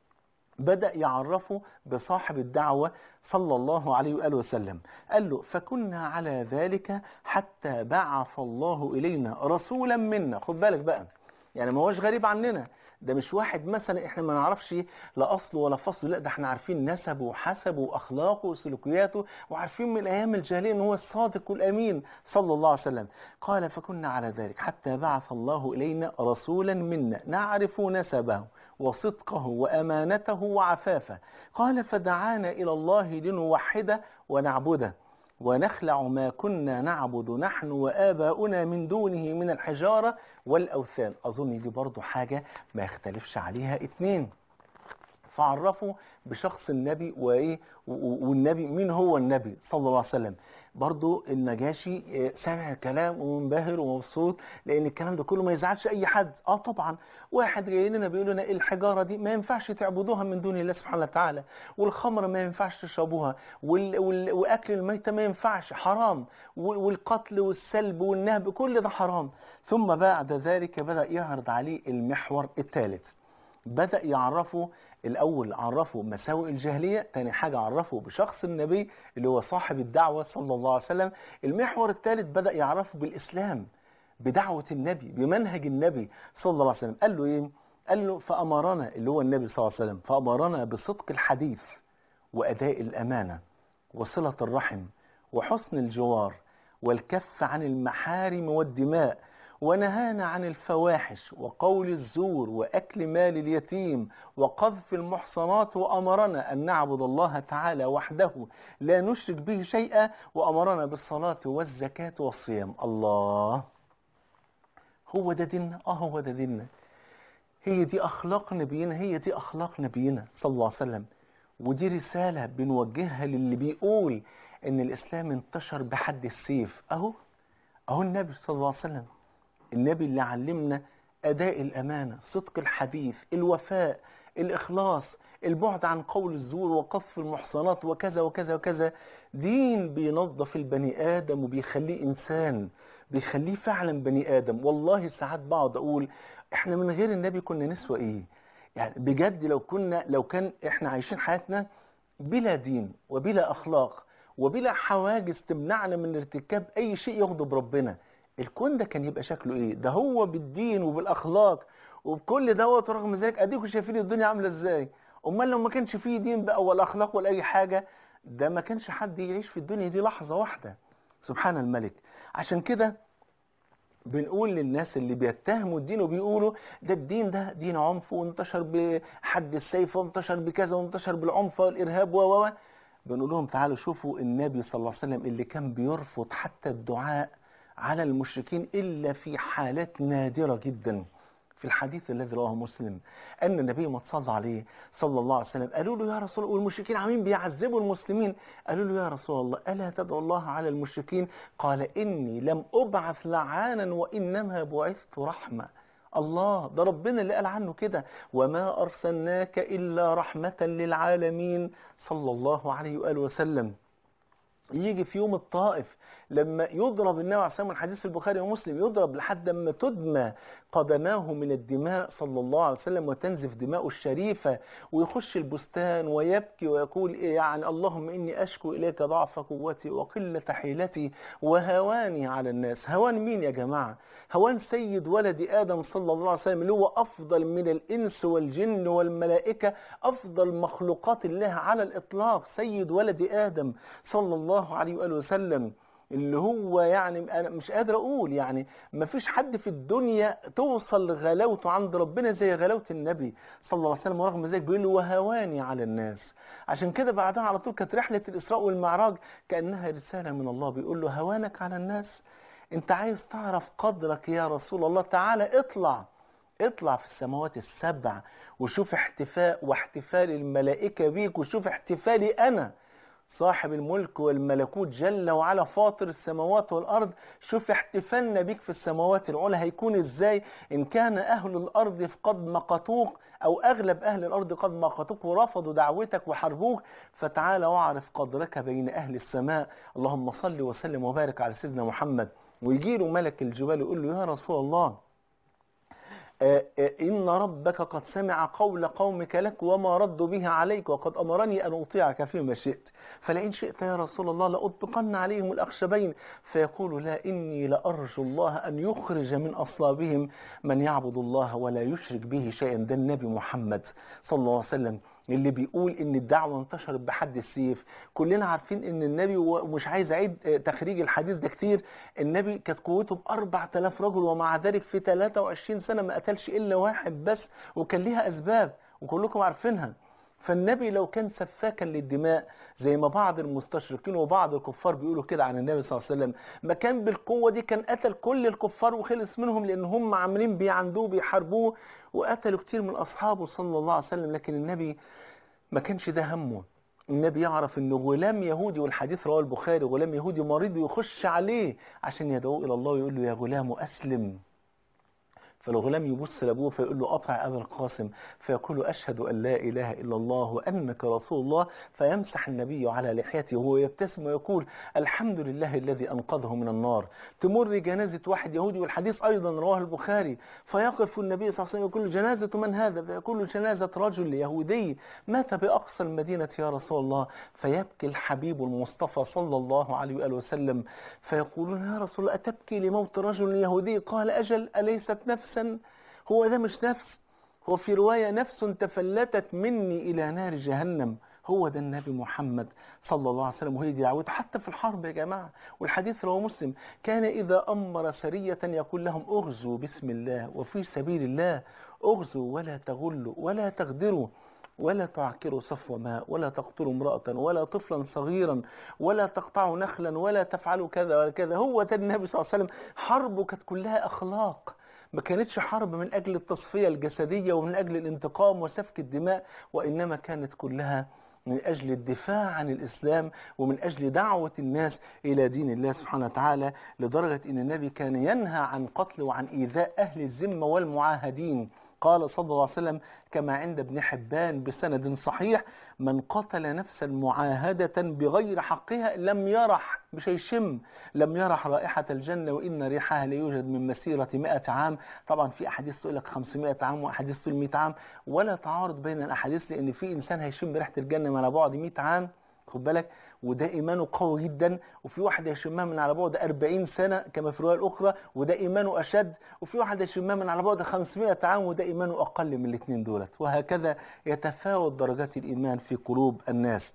بدأ يعرفه بصاحب الدعوة صلى الله عليه وآله وسلم قال له فكنا على ذلك حتى بعث الله إلينا رسولا منا خد بالك بقى يعني ما هوش غريب عننا ده مش واحد مثلا احنا ما نعرفش لا اصله ولا فصله لا ده احنا عارفين نسبه وحسبه واخلاقه وسلوكياته وعارفين من الايام الجاهليه ان هو الصادق الامين صلى الله عليه وسلم قال فكنا على ذلك حتى بعث الله الينا رسولا منا نعرف نسبه وصدقه وامانته وعفافه قال فدعانا الى الله لنوحده ونعبده ونخلع ما كنا نعبد نحن وآباؤنا من دونه من الحجارة والأوثان أظن دي برضو حاجة ما يختلفش عليها اتنين فعرفوا بشخص النبي وايه و- و- والنبي مين هو النبي صلى الله عليه وسلم برضو النجاشي آه، سامع الكلام ومنبهر ومبسوط لان الكلام ده كله ما يزعلش اي حد اه طبعا واحد جاي لنا بيقول لنا الحجاره دي ما ينفعش تعبدوها من دون الله سبحانه وتعالى والخمر ما ينفعش تشربوها وال... وال... واكل الميته ما ينفعش حرام وال- والقتل والسلب والنهب كل ده حرام ثم بعد ذلك بدا يعرض عليه المحور الثالث بدأ يعرفوا الأول عرفوا مساوئ الجاهلية تاني حاجة عرفوا بشخص النبي اللي هو صاحب الدعوة صلى الله عليه وسلم المحور الثالث بدأ يعرفوا بالإسلام بدعوة النبي بمنهج النبي صلى الله عليه وسلم قال له إيه؟ قال له فأمرنا اللي هو النبي صلى الله عليه وسلم فأمرنا بصدق الحديث وأداء الأمانة وصلة الرحم وحسن الجوار والكف عن المحارم والدماء ونهانا عن الفواحش وقول الزور وأكل مال اليتيم وقذف المحصنات وأمرنا أن نعبد الله تعالى وحده لا نشرك به شيئا وأمرنا بالصلاة والزكاة والصيام الله هو ده ديننا اه هو ده ديننا هي دي اخلاق نبينا هي دي اخلاق نبينا صلى الله عليه وسلم ودي رساله بنوجهها للي بيقول ان الاسلام انتشر بحد السيف اهو اهو النبي صلى الله عليه وسلم النبي اللي علمنا اداء الامانه صدق الحديث الوفاء الاخلاص البعد عن قول الزور وقذف المحصنات وكذا وكذا وكذا دين بينظف البني ادم وبيخليه انسان بيخليه فعلا بني ادم والله ساعات بقعد اقول احنا من غير النبي كنا نسوى ايه يعني بجد لو كنا لو كان احنا عايشين حياتنا بلا دين وبلا اخلاق وبلا حواجز تمنعنا من ارتكاب اي شيء يغضب ربنا الكون ده كان يبقى شكله ايه ده هو بالدين وبالاخلاق وبكل دوت رغم ذلك اديكم شايفين الدنيا عامله ازاي امال لو ما كانش فيه دين بقى ولا اخلاق ولا اي حاجه ده ما كانش حد يعيش في الدنيا دي لحظه واحده سبحان الملك عشان كده بنقول للناس اللي بيتهموا الدين وبيقولوا ده الدين ده دين عنف وانتشر بحد السيف وانتشر بكذا وانتشر بالعنف والارهاب و و و. بنقول لهم تعالوا شوفوا النبي صلى الله عليه وسلم اللي كان بيرفض حتى الدعاء على المشركين الا في حالات نادره جدا في الحديث الذي رواه مسلم ان النبي ما صلى عليه صلى الله عليه وسلم قالوا له يا رسول الله والمشركين عاملين بيعذبوا المسلمين قالوا له يا رسول الله الا تدعو الله على المشركين قال اني لم ابعث لعانا وانما بعثت رحمه الله ده ربنا اللي قال عنه كده وما ارسلناك الا رحمه للعالمين صلى الله عليه واله وسلم يجي في يوم الطائف لما يضرب النبي عليه الصلاه والسلام الحديث في البخاري ومسلم يضرب لحد ما تدمى قدماه من الدماء صلى الله عليه وسلم وتنزف دماؤه الشريفه ويخش البستان ويبكي ويقول إيه يعني اللهم اني اشكو اليك ضعف قوتي وقله حيلتي وهواني على الناس هوان مين يا جماعه هوان سيد ولد ادم صلى الله عليه وسلم اللي هو افضل من الانس والجن والملائكه افضل مخلوقات الله على الاطلاق سيد ولد ادم صلى الله عليه واله وسلم اللي هو يعني انا مش قادر اقول يعني ما فيش حد في الدنيا توصل لغلاوته عند ربنا زي غلاوه النبي صلى الله عليه وسلم ورغم ذلك بيقول له وهواني على الناس عشان كده بعدها على طول كانت رحله الاسراء والمعراج كانها رساله من الله بيقول له هوانك على الناس انت عايز تعرف قدرك يا رسول الله تعالى اطلع اطلع في السماوات السبع وشوف احتفاء واحتفال الملائكه بيك وشوف احتفالي انا صاحب الملك والملكوت جل وعلا فاطر السماوات والارض شوف احتفالنا بيك في السماوات العلى هيكون ازاي ان كان اهل الارض قد مقتوك او اغلب اهل الارض قد مقتوك ورفضوا دعوتك وحاربوك فتعالى واعرف قدرك بين اهل السماء اللهم صل وسلم وبارك على سيدنا محمد ويجي له ملك الجبال يقول له يا رسول الله آه، آه، إن ربك قد سمع قول قومك لك وما ردوا به عليك وقد أمرني أن أطيعك فيما شئت فلئن شئت يا رسول الله لأطبقن عليهم الأخشبين فيقول لا إني لأرجو الله أن يخرج من أصلابهم من يعبد الله ولا يشرك به شيئا ده النبي محمد صلى الله عليه وسلم اللي بيقول ان الدعوه انتشرت بحد السيف كلنا عارفين ان النبي ومش عايز اعيد آه، تخريج الحديث ده كتير النبي كانت قوته ب 4000 رجل ومع ذلك في 23 سنه ما قتلش الا واحد بس وكان ليها اسباب وكلكم عارفينها فالنبي لو كان سفاكا للدماء زي ما بعض المستشرقين وبعض الكفار بيقولوا كده عن النبي صلى الله عليه وسلم ما كان بالقوة دي كان قتل كل الكفار وخلص منهم لأن هم عاملين بيعندوه بيحاربوه وقتلوا كتير من أصحابه صلى الله عليه وسلم لكن النبي ما كانش ده همه النبي يعرف انه غلام يهودي والحديث رواه البخاري غلام يهودي مريض يخش عليه عشان يدعوه الى الله ويقول له يا غلام اسلم فالغلام يبص لابوه فيقول له اطع ابا القاسم فيقول له اشهد ان لا اله الا الله وانك رسول الله فيمسح النبي على لحيته وهو يبتسم ويقول الحمد لله الذي انقذه من النار تمر جنازه واحد يهودي والحديث ايضا رواه البخاري فيقف النبي صلى الله عليه وسلم يقول له جنازه من هذا فيقول له جنازه رجل يهودي مات باقصى المدينه يا رسول الله فيبكي الحبيب المصطفى صلى الله عليه واله وسلم فيقولون يا رسول الله اتبكي لموت رجل يهودي قال اجل اليست نفسا هو ده مش نفس هو في رواية نفس تفلتت مني إلى نار جهنم هو ده النبي محمد صلى الله عليه وسلم وهي دي دعوته حتى في الحرب يا جماعة والحديث رواه مسلم كان إذا أمر سرية يقول لهم أغزوا بسم الله وفي سبيل الله أغزوا ولا تغلوا ولا تغدروا ولا تعكروا صفو ماء ولا تقتلوا امرأة ولا طفلا صغيرا ولا تقطعوا نخلا ولا تفعلوا كذا ولا كذا هو ده النبي صلى الله عليه وسلم حربه كانت كلها أخلاق ما كانتش حرب من أجل التصفية الجسدية ومن أجل الانتقام وسفك الدماء وإنما كانت كلها من أجل الدفاع عن الإسلام ومن أجل دعوة الناس إلى دين الله سبحانه وتعالى لدرجة أن النبي كان ينهى عن قتل وعن إيذاء أهل الذمة والمعاهدين قال صلى الله عليه وسلم كما عند ابن حبان بسند صحيح من قتل نفسا معاهدة بغير حقها لم يرح مش هيشم لم يرح رائحة الجنة وإن ريحها ليوجد من مسيرة 100 عام طبعا في أحاديث تقول لك 500 عام وأحاديث تقول 100 عام ولا تعارض بين الأحاديث لأن في إنسان هيشم ريحة الجنة على بعد 100 عام خد بالك وده ايمانه قوي جدا وفي واحد يشمها من على بعد 40 سنه كما في الروايه الاخرى وده ايمانه اشد وفي واحد يشمها من على بعد 500 عام وده ايمانه اقل من الاثنين دولت وهكذا يتفاوت درجات الايمان في قلوب الناس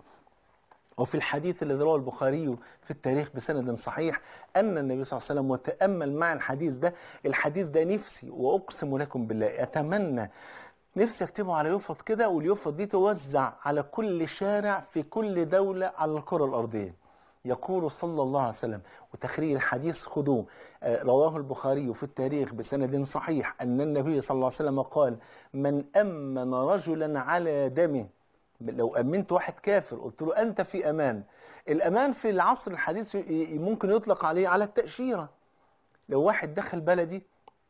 وفي الحديث الذي رواه البخاري في التاريخ بسند صحيح أن النبي صلى الله عليه وسلم وتأمل مع الحديث ده الحديث ده نفسي وأقسم لكم بالله أتمنى نفسي اكتبه على يفط كده واليفط دي توزع على كل شارع في كل دولة على الكرة الأرضية يقول صلى الله عليه وسلم وتخريج الحديث خذوه آه، رواه البخاري في التاريخ بسند صحيح أن النبي صلى الله عليه وسلم قال من أمن رجلا على دمه لو أمنت واحد كافر قلت له أنت في أمان الأمان في العصر الحديث ي- ممكن يطلق عليه على التأشيرة لو واحد دخل بلدي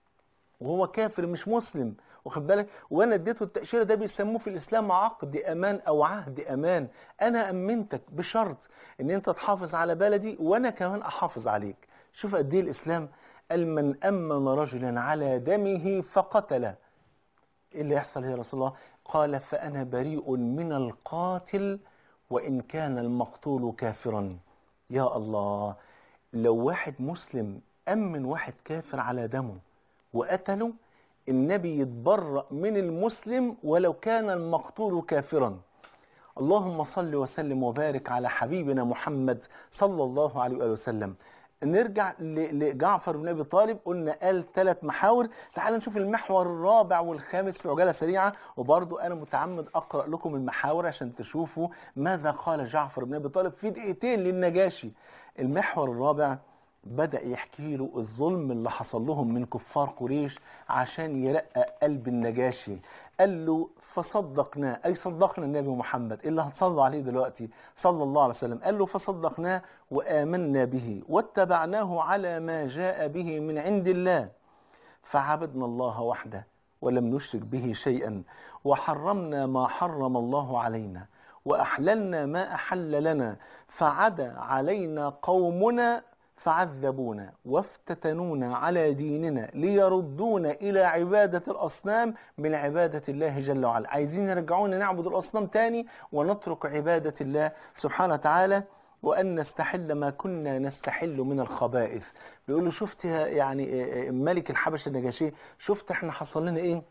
وهو كافر مش مسلم واخد بالك وانا اديته التاشيره ده بيسموه في الاسلام عقد امان او عهد امان انا امنتك بشرط ان انت تحافظ على بلدي وانا كمان احافظ عليك شوف قد ايه الاسلام قال من امن رجلا على دمه فقتله ايه اللي يحصل يا رسول الله قال فانا بريء من القاتل وان كان المقتول كافرا يا الله لو واحد مسلم امن واحد كافر على دمه وقتله النبي يتبرأ من المسلم ولو كان المقتول كافرا اللهم صل وسلم وبارك على حبيبنا محمد صلى الله عليه وآله وسلم نرجع ل- لجعفر بن ابي طالب قلنا قال ثلاث محاور تعال نشوف المحور الرابع والخامس في عجاله سريعه وبرضو انا متعمد اقرا لكم المحاور عشان تشوفوا ماذا قال جعفر بن ابي طالب في دقيقتين للنجاشي المحور الرابع بدأ يحكي له الظلم اللي حصل لهم من كفار قريش عشان يرقق قلب النجاشي قال له فصدقناه أي صدقنا النبي محمد اللي هتصلوا عليه دلوقتي صلى الله عليه وسلم قال له فصدقناه وآمنا به واتبعناه على ما جاء به من عند الله فعبدنا الله وحده ولم نشرك به شيئا وحرمنا ما حرم الله علينا وأحللنا ما أحل لنا فعدا علينا قومنا فعذبونا وافتتنونا على ديننا ليردونا إلى عبادة الأصنام من عبادة الله جل وعلا عايزين يرجعونا نعبد الأصنام تاني ونترك عبادة الله سبحانه وتعالى وأن نستحل ما كنا نستحل من الخبائث بيقول له شفت يا- يعني إيه- إيه ملك الحبشة النجاشي شفت احنا حصل لنا ايه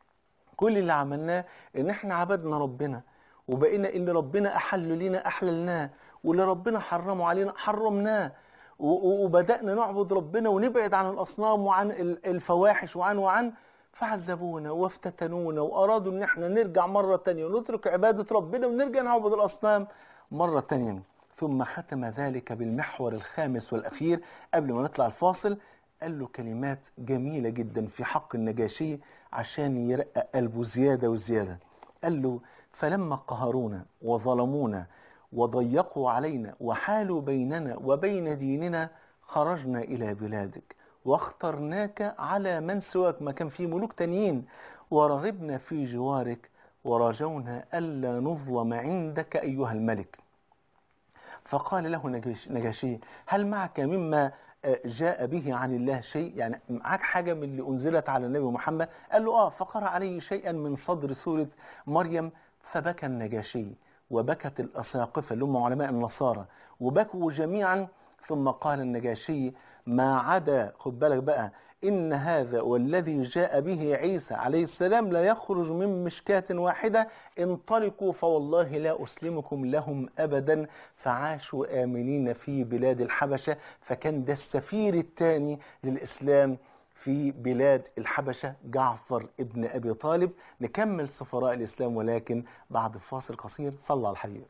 كل اللي عملناه ان احنا عبدنا ربنا وبقينا اللي ربنا احل لنا احللناه واللي ربنا حرمه علينا حرمناه و- و- وبدانا نعبد ربنا ونبعد عن الاصنام وعن ال- الفواحش وعن وعن فعذبونا وافتتنونا وارادوا ان احنا نرجع مره تانية ونترك عباده ربنا ونرجع نعبد الاصنام مره تانية ثم ختم ذلك بالمحور الخامس والاخير قبل ما نطلع الفاصل قال له كلمات جميله جدا في حق النجاشي عشان يرقق قلبه زياده وزياده قال له فلما قهرونا وظلمونا وضيقوا علينا وحالوا بيننا وبين ديننا خرجنا إلى بلادك واخترناك على من سواك ما كان في ملوك تانيين ورغبنا في جوارك ورجونا ألا نظلم عندك أيها الملك فقال له نجاش- نجاشي هل معك مما آه، جاء به عن الله شيء يعني معك حاجة من اللي أنزلت على النبي محمد قال له آه فقرأ عليه شيئا من صدر سورة مريم فبكى النجاشي وبكت الأساقفة اللي هم علماء النصارى وبكوا جميعا ثم قال النجاشي ما عدا خد بالك بقى إن هذا والذي جاء به عيسى عليه السلام لا يخرج من مشكاة واحدة انطلقوا فوالله لا أسلمكم لهم أبدا فعاشوا آمنين في بلاد الحبشة فكان ده السفير الثاني للإسلام في بلاد الحبشة جعفر ابن أبي طالب نكمل سفراء الإسلام ولكن بعد فاصل قصير صلى على الحبيب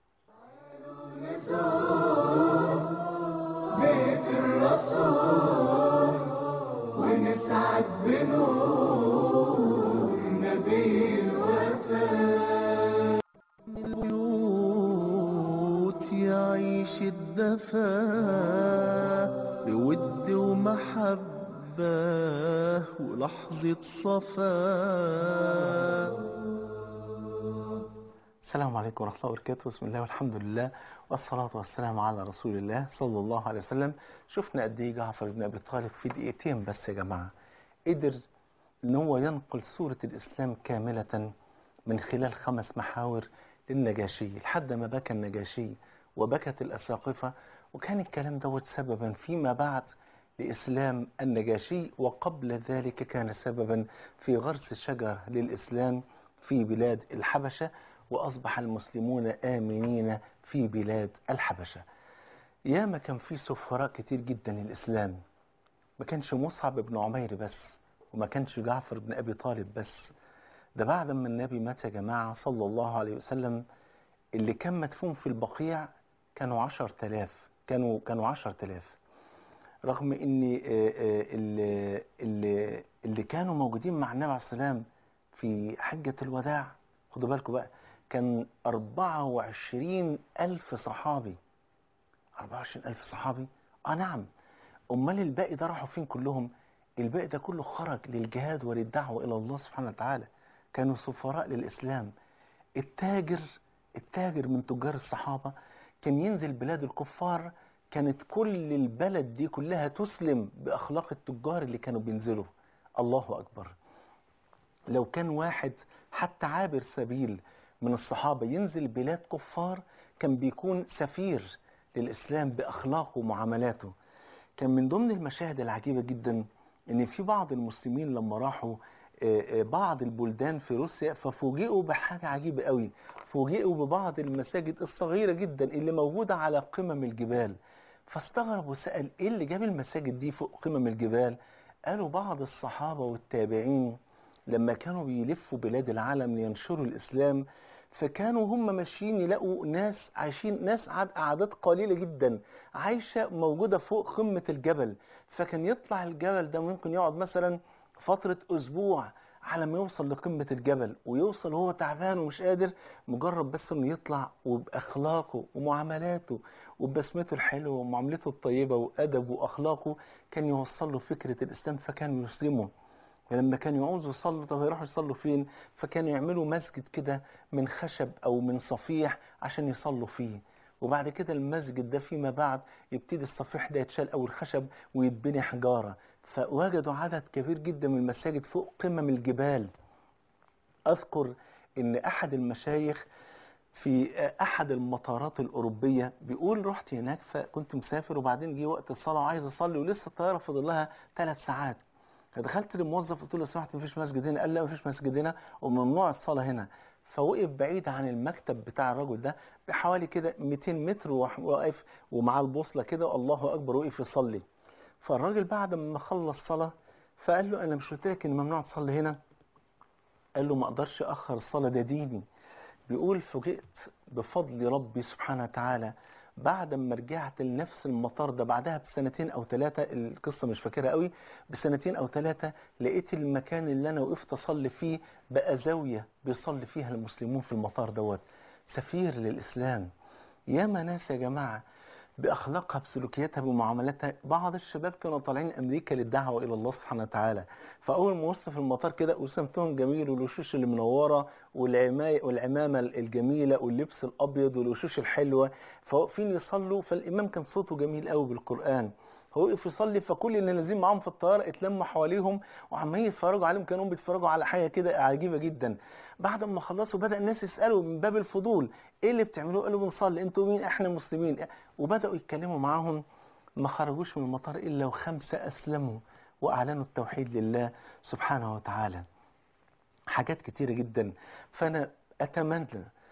بيت الرسول ونسعد بنور نبي الوفاء البيوت يعيش الدفا بود ومحبة ولحظة صفاء السلام عليكم ورحمة الله وبركاته بسم الله والحمد لله والصلاة والسلام على رسول الله صلى الله عليه وسلم شفنا قد ايه جعفر بن أبي طالب في دقيقتين بس يا جماعة قدر ان هو ينقل سورة الإسلام كاملة من خلال خمس محاور للنجاشي لحد ما بكى النجاشي وبكت الأساقفة وكان الكلام دوت سببا فيما بعد لإسلام النجاشي وقبل ذلك كان سببا في غرس شجرة للإسلام في بلاد الحبشة وأصبح المسلمون آمنين في بلاد الحبشة ياما كان في سفراء كتير جدا للإسلام ما كانش مصعب بن عمير بس وما كانش جعفر بن أبي طالب بس ده بعد ما النبي مات يا جماعة صلى الله عليه وسلم اللي كان مدفون في البقيع كانوا عشر تلاف كانوا كانوا عشر تلاف رغم ان آه، آه، اللي, اللي, اللي كانوا موجودين مع النبي عليه السلام في حجة الوداع خدوا بالكم بقى كان 24 ألف صحابي 24 ألف صحابي آه نعم أمال الباقي ده راحوا فين كلهم الباقي ده كله خرج للجهاد وللدعوة إلى الله سبحانه وتعالى كانوا سفراء للإسلام التاجر التاجر من تجار الصحابة كان ينزل بلاد الكفار كانت كل البلد دي كلها تسلم بأخلاق التجار اللي كانوا بينزلوا الله أكبر لو كان واحد حتى عابر سبيل من الصحابة ينزل بلاد كفار كان بيكون سفير للإسلام بأخلاقه ومعاملاته كان من ضمن المشاهد العجيبة جدا إن في بعض المسلمين لما راحوا آه، آه، بعض البلدان في روسيا ففوجئوا بحاجة عجيبة قوي فوجئوا ببعض المساجد الصغيرة جدا اللي موجودة على قمم الجبال فاستغرب وسأل إيه اللي جاب المساجد دي فوق قمم الجبال قالوا بعض الصحابة والتابعين لما كانوا بيلفوا بلاد العالم لينشروا الإسلام فكانوا هم ماشيين يلاقوا ناس عايشين ناس عاد أعداد قليلة جدا عايشة موجودة فوق قمة الجبل فكان يطلع الجبل ده ممكن يقعد مثلا فترة أسبوع على ما يوصل لقمة الجبل ويوصل وهو تعبان ومش قادر مجرد بس انه يطلع وبأخلاقه ومعاملاته وبسمته الحلوة ومعاملته الطيبة وأدبه وأخلاقه كان يوصل له فكرة الإسلام فكانوا يسلموا ولما كانوا يعوزوا يصلوا طب يروحوا يصلوا فين فكانوا يعملوا مسجد كده من خشب او من صفيح عشان يصلوا فيه وبعد كده المسجد ده فيما بعد يبتدي الصفيح ده يتشال او الخشب ويتبني حجاره فوجدوا عدد كبير جدا من المساجد فوق قمم الجبال اذكر ان احد المشايخ في احد المطارات الاوروبيه بيقول رحت هناك فكنت مسافر وبعدين جه وقت الصلاه وعايز اصلي ولسه الطياره فاضل لها ثلاث ساعات فدخلت للموظف قلت له لو سمحت مفيش مسجد هنا قال لا مفيش مسجد هنا وممنوع الصلاه هنا فوقف بعيد عن المكتب بتاع الرجل ده بحوالي كده 200 متر وح- واقف ومعاه البوصله كده والله اكبر وقف يصلي فالراجل بعد ما خلص صلاه فقال له انا مش قلت لك ان ممنوع تصلي هنا قال له ما اقدرش اخر الصلاه ده ديني بيقول فوجئت بفضل ربي سبحانه وتعالى بعد ما رجعت لنفس المطار ده بعدها بسنتين او ثلاثه القصه مش فاكرها قوي بسنتين او ثلاثه لقيت المكان اللي انا وقفت اصلي فيه بقى زاويه بيصلي فيها المسلمون في المطار دوت سفير للاسلام ياما ناس يا جماعه باخلاقها بسلوكياتها بمعاملاتها بعض الشباب كانوا طالعين امريكا للدعوه الى الله سبحانه وتعالى فاول ما وصلوا في المطار كده وسمتهم جميل والوشوش اللي منوره والعمايه والعمامه الجميله واللبس الابيض والوشوش الحلوه فواقفين يصلوا فالامام كان صوته جميل قوي بالقران هو وقف يصلي فكل اللي نازلين معاهم في الطياره اتلموا حواليهم وعمالين يتفرجوا عليهم كانوا بيتفرجوا على حاجه كده عجيبه جدا بعد ما خلصوا بدا الناس يسالوا من باب الفضول ايه اللي بتعملوه قالوا بنصلي انتوا مين احنا مسلمين وبداوا يتكلموا معاهم ما خرجوش من المطار الا وخمسه اسلموا واعلنوا التوحيد لله سبحانه وتعالى حاجات كتيره جدا فانا اتمنى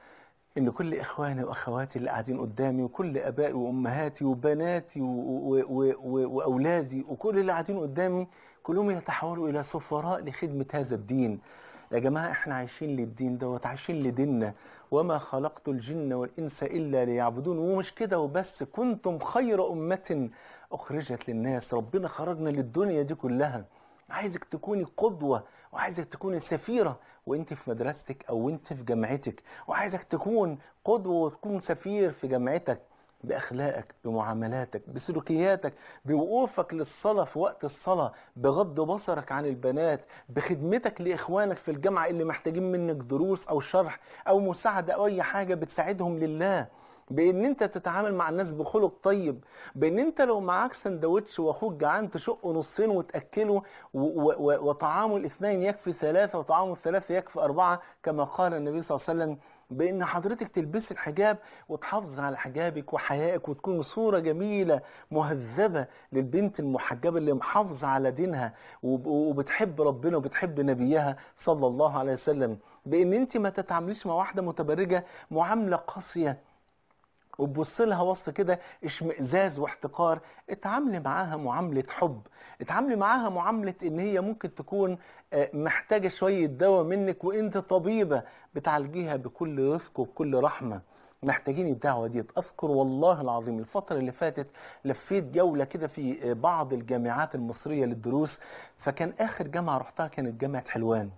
ان كل اخواني واخواتي اللي قاعدين قدامي وكل ابائي وامهاتي وبناتي و- و- و- و- واولادي وكل اللي قاعدين قدامي كلهم يتحولوا الى سفراء لخدمه هذا الدين يا جماعه احنا عايشين للدين دوت عايشين لديننا وما خلقت الجن والانس الا ليعبدون ومش كده وبس كنتم خير امه اخرجت للناس ربنا خرجنا للدنيا دي كلها عايزك تكوني قدوة وعايزك تكوني سفيرة وانت في مدرستك او انت في جامعتك وعايزك تكون قدوة وتكون سفير في جامعتك بأخلاقك بمعاملاتك بسلوكياتك بوقوفك للصلاة في وقت الصلاة بغض بصرك عن البنات بخدمتك لإخوانك في الجامعة اللي محتاجين منك دروس أو شرح أو مساعدة أو أي حاجة بتساعدهم لله بان انت تتعامل مع الناس بخلق طيب بان انت لو معاك سندوتش واخوك جعان تشقه نصين وتاكله و- و- و- وطعام الاثنين يكفي ثلاثه وطعام الثلاثه يكفي اربعه كما قال النبي صلى الله عليه وسلم بان حضرتك تلبسي الحجاب وتحافظي على حجابك وحيائك وتكون صوره جميله مهذبه للبنت المحجبه اللي محافظه على دينها وب- وبتحب ربنا وبتحب نبيها صلى الله عليه وسلم بان انت ما تتعامليش مع واحده متبرجه معامله قاسيه وتبص لها بص كده اشمئزاز واحتقار اتعاملي معاها معاملة حب اتعاملي معاها معاملة ان هي ممكن تكون آه، محتاجة شوية دواء منك وانت طبيبة بتعالجيها بكل رفق وبكل رحمة محتاجين الدعوة دي أذكر والله العظيم الفترة اللي فاتت لفيت جولة كده في آه، بعض الجامعات المصرية للدروس فكان آخر جامعة رحتها كانت جامعة حلوان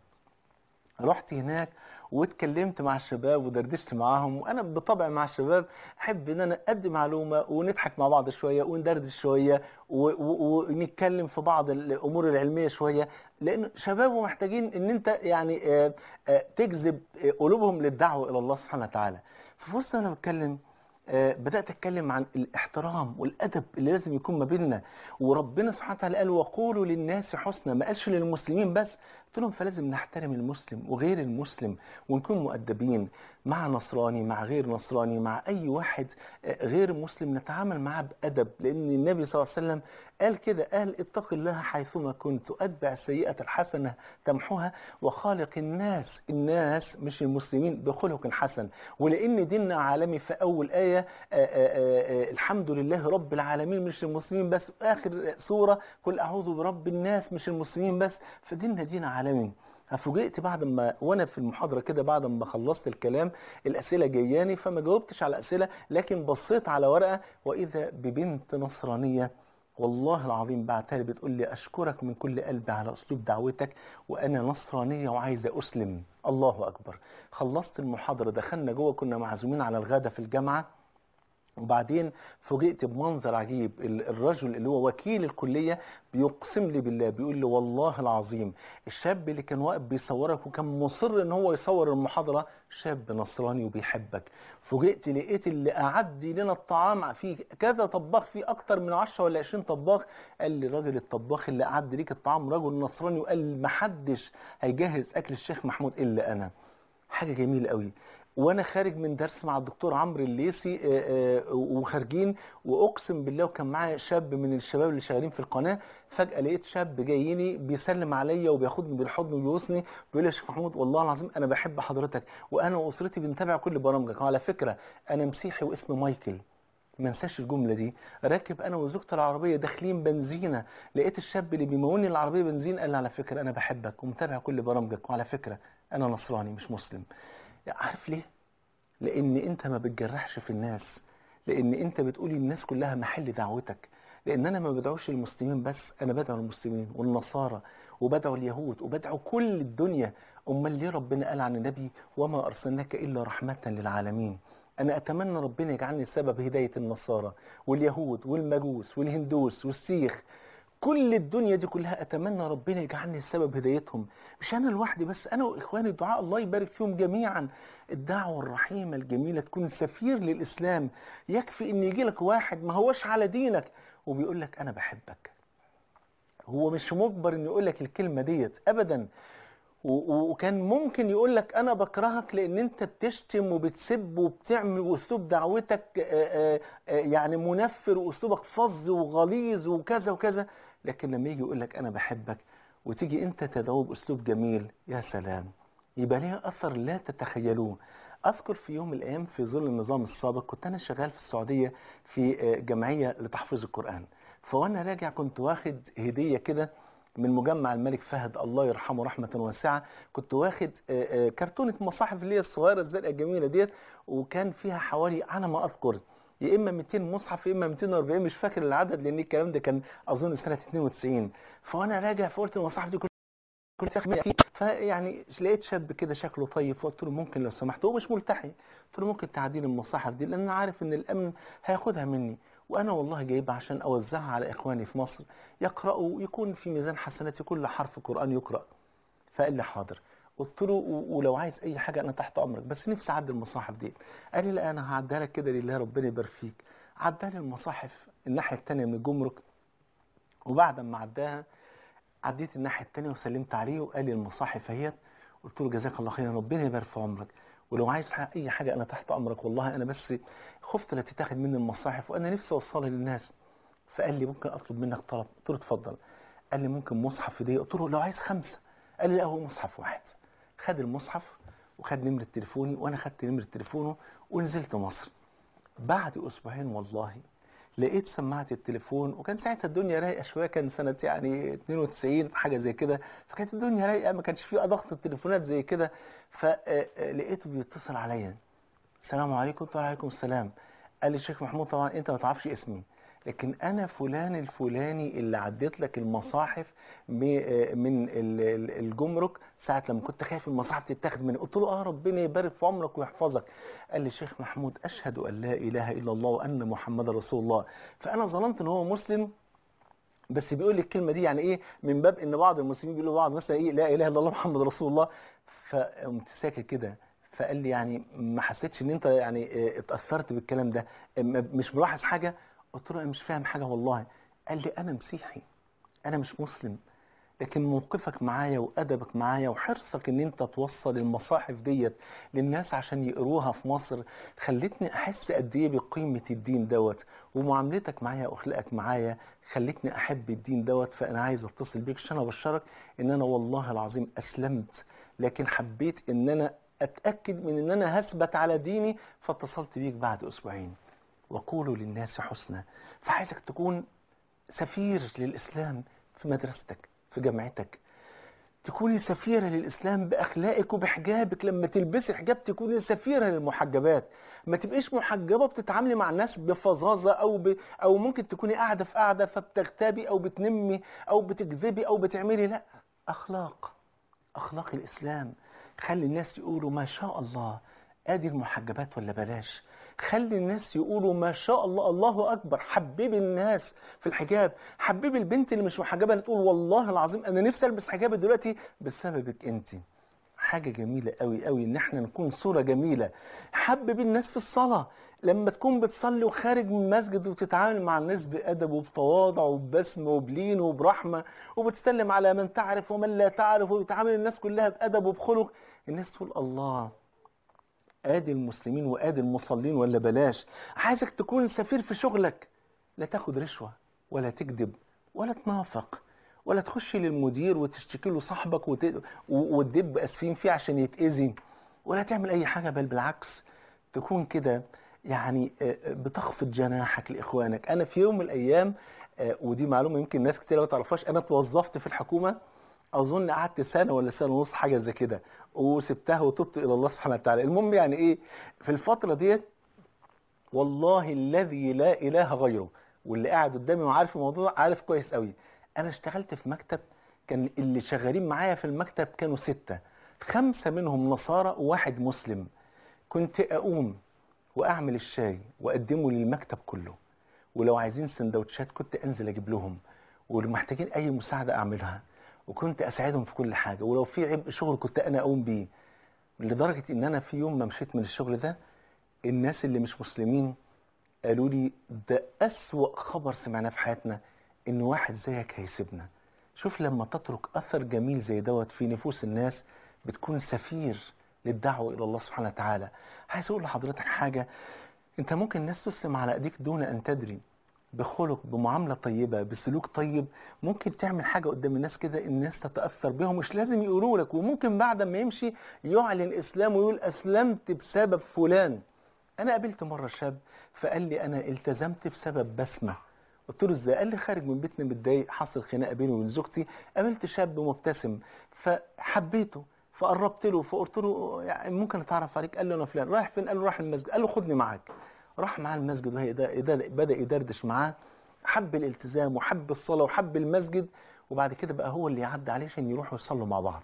رحت هناك واتكلمت مع الشباب ودردشت معاهم وانا بطبع مع الشباب احب ان انا ادي معلومه ونضحك مع بعض شويه وندردش شويه و- و- ونتكلم في بعض الامور العلميه شويه لان شباب محتاجين ان انت يعني آه، آه، تجذب آه، قلوبهم للدعوه الى الله سبحانه وتعالى ففي وسط انا بتكلم آه، بدات اتكلم عن الاحترام والادب اللي لازم يكون ما بيننا وربنا سبحانه وتعالى قال وقولوا للناس حسنا ما قالش للمسلمين بس قلت لهم فلازم نحترم المسلم وغير المسلم ونكون مؤدبين مع نصراني مع غير نصراني مع اي واحد آه، غير مسلم نتعامل معاه بادب لان النبي صلى الله عليه وسلم قال كده قال اتق الله حيثما كنت اتبع السيئه الحسنه تمحها وخالق الناس الناس مش المسلمين بخلق حسن ولان ديننا عالمي في اول ايه آه، آه، آه، آه، الحمد لله رب العالمين مش المسلمين بس اخر سوره قل اعوذ برب الناس مش المسلمين بس فديننا دين عالمي ففوجئت بعد ما وانا في المحاضره كده بعد ما خلصت الكلام الاسئله جاياني فما جاوبتش على اسئله لكن بصيت على ورقه واذا ببنت نصرانيه والله العظيم بعتها لي بتقول لي اشكرك من كل قلبي على اسلوب دعوتك وانا نصرانيه وعايزه اسلم الله اكبر خلصت المحاضره دخلنا جوه كنا معزومين على الغدا في الجامعه وبعدين فوجئت بمنظر عجيب ال- الرجل اللي هو وكيل الكلية بيقسم لي بالله بيقول لي والله العظيم الشاب اللي كان واقف بيصورك وكان مصر ان هو يصور المحاضرة شاب نصراني وبيحبك فوجئت لقيت اللي أعدي لنا الطعام فيه كذا طباخ فيه أكتر من 10 ولا 20 طباخ قال لي راجل الطباخ اللي أعد ليك الطعام رجل نصراني وقال محدش هيجهز أكل الشيخ محمود إلا أنا حاجه جميله قوي وانا خارج من درس مع الدكتور عمرو الليسي آه، آه، وخارجين واقسم بالله وكان معايا شاب من الشباب اللي شغالين في القناه فجاه لقيت شاب جايني بيسلم عليا وبياخدني بالحضن وبيبوسني بيقول لي يا شيخ محمود والله العظيم انا بحب حضرتك وانا واسرتي بنتابع كل برامجك وعلى فكره انا مسيحي واسمي مايكل ما انساش الجمله دي راكب انا وزوجتي العربيه داخلين بنزينه لقيت الشاب اللي بيموني العربيه بنزين قال لي على فكره انا بحبك ومتابع كل برامجك وعلى فكره انا نصراني مش مسلم عارف ليه لان انت ما بتجرحش في الناس لان انت بتقولي الناس كلها محل دعوتك لان انا ما بدعوش المسلمين بس انا بدعو المسلمين والنصارى وبدعو اليهود وبدعو كل الدنيا امال ليه ربنا قال عن النبي وما ارسلناك الا رحمه للعالمين انا اتمنى ربنا يجعلني سبب هدايه النصارى واليهود والمجوس والهندوس والسيخ كل الدنيا دي كلها اتمنى ربنا يجعلني سبب هدايتهم مش انا لوحدي بس انا واخواني الدعاء الله يبارك فيهم جميعا الدعوه الرحيمه الجميله تكون سفير للاسلام يكفي ان يجي لك واحد ما هوش على دينك وبيقول لك انا بحبك هو مش مجبر انه يقول لك الكلمه ديت ابدا و- و- وكان ممكن يقول لك انا بكرهك لان انت بتشتم وبتسب وبتعمل واسلوب دعوتك آه، آه، آه، يعني منفر واسلوبك فظ وغليظ وكذا وكذا لكن لما يجي يقول لك انا بحبك وتيجي انت تدعوه باسلوب جميل يا سلام يبقى ليها اثر لا تتخيلوه اذكر في يوم من الايام في ظل النظام السابق كنت انا شغال في السعوديه في آه، جمعيه لتحفيظ القران فوانا راجع كنت واخد هديه كده من مجمع الملك فهد الله يرحمه رحمة واسعة كنت واخد آه، آه، كرتونة مصاحف اللي هي الصغيرة الزرقاء الجميلة ديت وكان فيها حوالي على ما أذكر يا إما 200 مصحف يا إما 240 مش فاكر العدد لأن الكلام ده كان أظن سنة 92 فوأنا راجع فقلت المصاحف دي كنت اخد منها أكيد. فيعني لقيت شاب كده شكله طيب فقلت له ممكن لو سمحت هو مش ملتحي قلت له ممكن تعديل المصاحف دي لان انا عارف ان الامن هياخدها مني وانا والله جايبها عشان اوزعها على اخواني في مصر يقراوا يكون في ميزان حسناتي كل حرف قران يقرا فقال لي حاضر قلت له و- ولو عايز اي حاجه انا تحت امرك بس نفسي اعدي المصاحف دي قال لي لا انا هعديها لك كده لله ربنا يبارك فيك عدى لي المصاحف الناحيه الثانيه من الجمرك وبعد ما عداها عديت الناحيه الثانيه وسلمت عليه وقال لي المصاحف اهيت قلت له جزاك الله خيرا ربنا يبارك في عمرك ولو عايز ح- اي حاجه انا تحت امرك والله انا بس خفت لا تتاخد مني المصاحف وانا نفسي اوصلها للناس فقال لي ممكن اطلب منك طلب قلت له اتفضل قال لي ممكن مصحف في دي قلت له لو عايز خمسه قال لي لا هو مصحف واحد خد المصحف وخد نمره تليفوني وانا خدت نمره تليفونه ونزلت مصر بعد اسبوعين والله لقيت سماعه التليفون وكان ساعتها الدنيا رايقه شويه كان سنه يعني 92 حاجه زي كده فكانت الدنيا رايقه ما كانش فيه ضغط التليفونات زي كده فلقيته بيتصل عليا السلام عليكم قلت له وعليكم السلام قال لي الشيخ محمود طبعا انت ما تعرفش اسمي لكن انا فلان الفلاني اللي عديت لك المصاحف ب- من ال- ال- الجمرك ساعه لما كنت خايف المصاحف تتاخد مني قلت له اه ربنا يبارك في عمرك ويحفظك قال لي شيخ محمود اشهد ان لا اله الا الله وان محمد رسول الله فانا ظننت ان هو مسلم بس بيقول لي الكلمه دي يعني ايه من باب ان بعض المسلمين بيقولوا لبعض مثلا ايه لا اله الا الله محمد رسول الله فقمت ساكت كده فقال لي يعني ما حسيتش ان انت يعني اه، اتاثرت بالكلام ده ام- مش ملاحظ حاجه قلت له انا مش فاهم حاجه والله قال لي انا مسيحي انا مش مسلم لكن موقفك معايا وادبك معايا وحرصك ان انت توصل المصاحف ديت للناس عشان يقروها في مصر خلتني احس قد ايه بقيمه الدين دوت ومعاملتك معايا واخلاقك معايا خلتني احب الدين دوت فانا عايز اتصل بيك عشان ابشرك ان انا والله العظيم اسلمت لكن حبيت ان انا اتاكد من ان انا هثبت على ديني فاتصلت بيك بعد اسبوعين وقولوا للناس حسنا فعايزك تكون سفير للإسلام في مدرستك في جامعتك تكوني سفيرة للإسلام بأخلاقك وبحجابك لما تلبسي حجاب تكوني سفيرة للمحجبات ما تبقيش محجبة بتتعاملي مع الناس بفظاظة أو ب... أو ممكن تكوني قاعدة في قاعدة فبتغتابي أو بتنمي أو بتكذبي أو بتعملي لا أخلاق أخلاق الإسلام خلي الناس يقولوا ما شاء الله ادي المحجبات ولا بلاش خلي الناس يقولوا ما شاء الله الله اكبر حببي الناس في الحجاب حببي البنت اللي مش محجبه اللي تقول والله العظيم انا نفسي البس حجاب دلوقتي بسببك انت حاجة جميلة قوي قوي ان احنا نكون صورة جميلة حبب الناس في الصلاة لما تكون بتصلي وخارج من المسجد وتتعامل مع الناس بأدب وبتواضع وببسمة وبلين وبرحمة وبتسلم على من تعرف ومن لا تعرف وبتعامل الناس كلها بأدب وبخلق الناس تقول الله ادي المسلمين وادي المصلين ولا بلاش عايزك تكون سفير في شغلك لا تاخد رشوة ولا تكذب ولا تنافق ولا تخشي للمدير وتشتكي له صاحبك وت... و- وتدب اسفين فيه عشان يتأذي ولا تعمل اي حاجة بل بالعكس تكون كده يعني آه، آه، بتخفض جناحك لاخوانك انا في يوم من الايام آه، ودي معلومه يمكن ناس كتير ما تعرفهاش انا اتوظفت في الحكومه اظن قعدت سنه ولا سنه ونص حاجه زي كده وسبتها وتبت الى الله سبحانه وتعالى المهم يعني ايه في الفتره ديت والله الذي لا اله غيره واللي قاعد قدامي وعارف الموضوع عارف كويس قوي انا اشتغلت في مكتب كان اللي شغالين معايا في المكتب كانوا ستة خمسة منهم نصارى وواحد مسلم كنت اقوم واعمل الشاي واقدمه للمكتب كله ولو عايزين سندوتشات كنت انزل اجيب لهم ولو محتاجين اي مساعده اعملها وكنت اساعدهم في كل حاجه ولو في عبء شغل كنت انا اقوم بيه لدرجه ان انا في يوم ما مشيت من الشغل ده الناس اللي مش مسلمين قالوا لي ده أسوأ خبر سمعناه في حياتنا إن واحد زيك هيسيبنا شوف لما تترك أثر جميل زي دوت في نفوس الناس بتكون سفير للدعوة إلى الله سبحانه وتعالى عايز أقول لحضرتك حاجة أنت ممكن الناس تسلم على أيديك دون أن تدري بخلق بمعاملة طيبة بسلوك طيب ممكن تعمل حاجة قدام الناس كده الناس تتأثر بيهم مش لازم يقولوا لك وممكن بعد ما يمشي يعلن إسلامه ويقول أسلمت بسبب فلان انا قابلت مره شاب فقال لي انا التزمت بسبب بسمه قلت له ازاي قال لي خارج من بيتنا متضايق حصل خناقه بيني وبين زوجتي قابلت شاب مبتسم فحبيته فقربت له فقلت له يعني ممكن اتعرف عليك قال له انا فلان رايح فين قال له رايح المسجد قال له خدني معاك راح معاه المسجد وهي ده ده بدا يدردش معاه حب الالتزام وحب الصلاه وحب المسجد وبعد كده بقى هو اللي يعدي عليه عشان يروحوا يصلوا مع بعض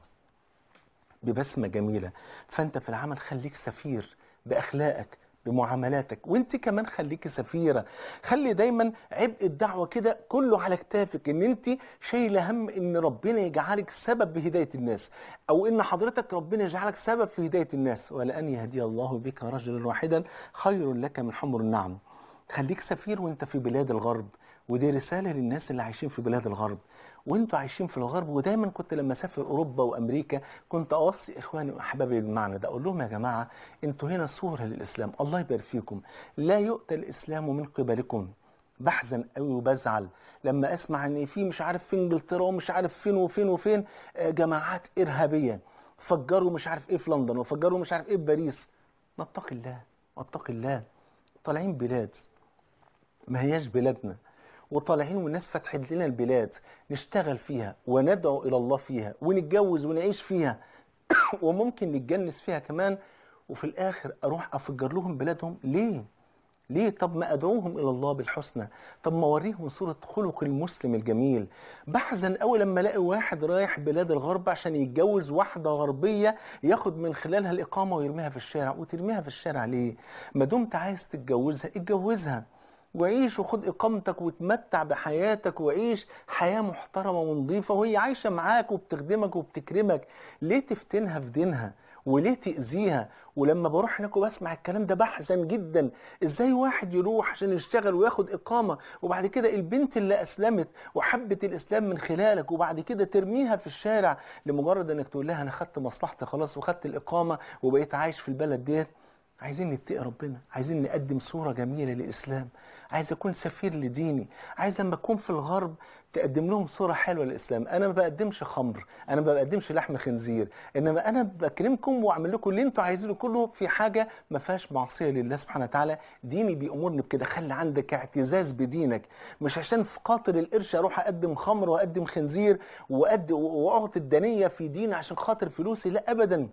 ببسمة جميلة فأنت في العمل خليك سفير بأخلاقك بمعاملاتك وانت كمان خليكي سفيرة خلي دايما عبء الدعوة كده كله على كتافك ان انت شايلة هم ان ربنا يجعلك سبب بهداية الناس او ان حضرتك ربنا يجعلك سبب في هداية الناس ولأن يهدي الله بك رجلا واحدا خير لك من حمر النعم خليك سفير وانت في بلاد الغرب ودي رسالة للناس اللي عايشين في بلاد الغرب وانتوا عايشين في الغرب ودايما كنت لما اسافر اوروبا وامريكا كنت اوصي اخواني واحبابي بالمعنى ده اقول لهم يا جماعه انتوا هنا صوره للاسلام الله يبارك فيكم لا يؤتى الاسلام من قبلكم بحزن قوي وبزعل لما اسمع ان في مش عارف في انجلترا ومش عارف فين وفين وفين آه، جماعات ارهابيه فجروا مش عارف ايه في لندن وفجروا مش عارف ايه في باريس نتقي الله نتقي الله طالعين بلاد ما هياش بلادنا وطالعين والناس فاتحين لنا البلاد نشتغل فيها وندعو الى الله فيها ونتجوز ونعيش فيها وممكن نتجنس فيها كمان وفي الاخر اروح افجر لهم بلادهم ليه؟ ليه طب ما ادعوهم الى الله بالحسنى طب ما اوريهم صوره خلق المسلم الجميل بحزن قوي لما الاقي واحد رايح بلاد الغرب عشان يتجوز واحده غربيه ياخد من خلالها الاقامه ويرميها في الشارع وترميها في الشارع ليه ما دمت عايز تتجوزها اتجوزها وعيش وخد اقامتك وتمتع بحياتك وعيش حياه محترمه ونظيفه وهي عايشه معاك وبتخدمك وبتكرمك ليه تفتنها في دينها وليه تأذيها ولما بروح هناك وبسمع الكلام ده بحزن جدا ازاي واحد يروح عشان يشتغل وياخد إقامة وبعد كده البنت اللي أسلمت وحبت الإسلام من خلالك وبعد كده ترميها في الشارع لمجرد انك تقول لها انا خدت مصلحتي خلاص وخدت الإقامة وبقيت عايش في البلد ديت عايزين نتقي ربنا عايزين نقدم صورة جميلة للإسلام عايز أكون سفير لديني عايز لما أكون في الغرب تقدم لهم صورة حلوة للإسلام أنا ما بقدمش خمر أنا ما بقدمش لحم خنزير إنما أنا بكرمكم وأعمل لكم اللي أنتوا عايزينه كله في حاجة ما فيهاش معصية لله سبحانه وتعالى ديني بيأمرني بكده خلي عندك اعتزاز بدينك مش عشان في قاطر القرش أروح أقدم خمر وأقدم خنزير وأد وأعطي الدنية في ديني عشان خاطر فلوسي لا أبدا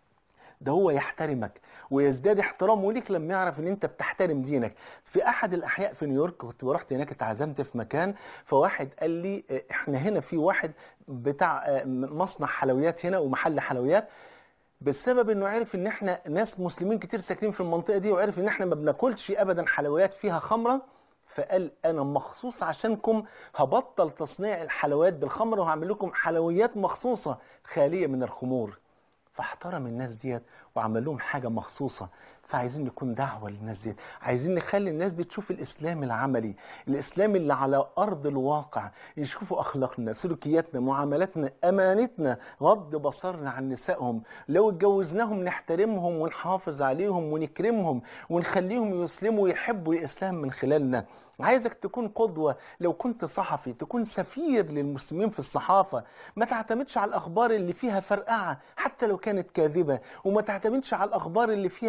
ده هو يحترمك ويزداد احترامه ليك لما يعرف ان انت بتحترم دينك في احد الاحياء في نيويورك كنت رحت هناك اتعزمت في مكان فواحد قال لي اه، احنا هنا في واحد بتاع اه، مصنع حلويات هنا ومحل حلويات بسبب انه عرف ان احنا ناس مسلمين كتير ساكنين في المنطقه دي وعرف ان احنا ما بناكلش ابدا حلويات فيها خمره فقال انا مخصوص عشانكم هبطل تصنيع الحلويات بالخمر وهعمل لكم حلويات مخصوصه خاليه من الخمور فاحترم الناس ديت وعمل لهم حاجه مخصوصه فعايزين نكون دعوه للناس دي عايزين نخلي الناس دي تشوف الاسلام العملي الاسلام اللي على ارض الواقع يشوفوا اخلاقنا سلوكياتنا معاملاتنا امانتنا غض بصرنا عن نسائهم لو اتجوزناهم نحترمهم ونحافظ عليهم ونكرمهم ونخليهم يسلموا ويحبوا الاسلام من خلالنا عايزك تكون قدوة لو كنت صحفي تكون سفير للمسلمين في الصحافة ما تعتمدش على الأخبار اللي فيها فرقعة حتى لو كانت كاذبة وما تعتمدش على الأخبار اللي فيها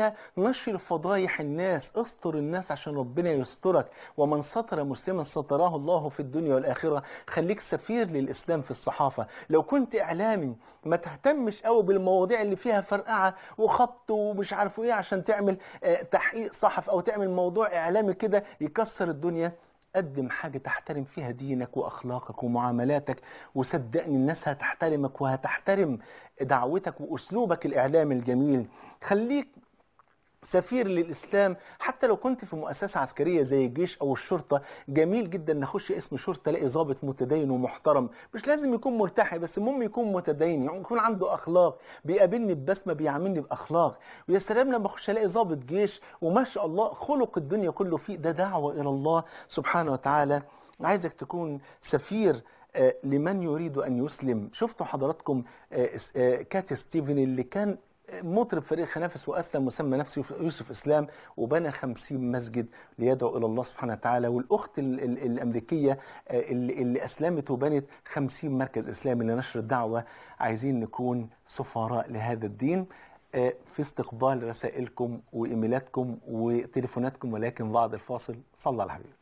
ونشر فضايح الناس استر الناس عشان ربنا يسترك ومن ستر مسلما ستراه الله في الدنيا والآخرة خليك سفير للإسلام في الصحافة لو كنت إعلامي ما تهتمش قوي بالمواضيع اللي فيها فرقعة وخبط ومش عارف ايه عشان تعمل آه، تحقيق صحف أو تعمل موضوع إعلامي كده يكسر الدنيا قدم حاجة تحترم فيها دينك وأخلاقك ومعاملاتك وصدقني الناس هتحترمك وهتحترم دعوتك وأسلوبك الإعلامي الجميل خليك سفير للإسلام حتى لو كنت في مؤسسة عسكرية زي الجيش أو الشرطة جميل جدا نخش اسم شرطة الاقي ضابط متدين ومحترم مش لازم يكون ملتحي بس المهم يكون متدين يعني يكون عنده أخلاق بيقابلني ببسمة بيعاملني بأخلاق ويا سلام لما أخش ألاقي ضابط جيش وما شاء الله خلق الدنيا كله فيه ده دعوة إلى الله سبحانه وتعالى عايزك تكون سفير آه، لمن يريد أن يسلم شفتوا حضراتكم آه، اس- آه، كات ستيفن اللي كان مطرب فريق خنافس واسلم وسمى نفسه يوسف اسلام وبنى خمسين مسجد ليدعو الى الله سبحانه وتعالى والاخت ال ال الامريكيه آه، اللي, اللي اسلمت وبنت خمسين مركز اسلامي لنشر الدعوه عايزين نكون سفراء لهذا الدين آه، في استقبال رسائلكم وايميلاتكم وتليفوناتكم ولكن بعد الفاصل صلى على حبيبك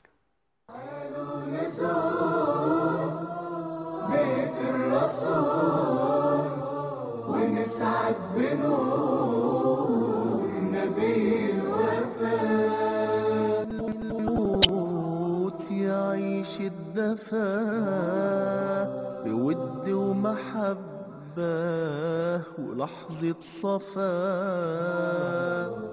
بيت الرسول ونسعد بنور نبي الوفاء الموت يعيش الدفا بود ومحبة ولحظة صفاء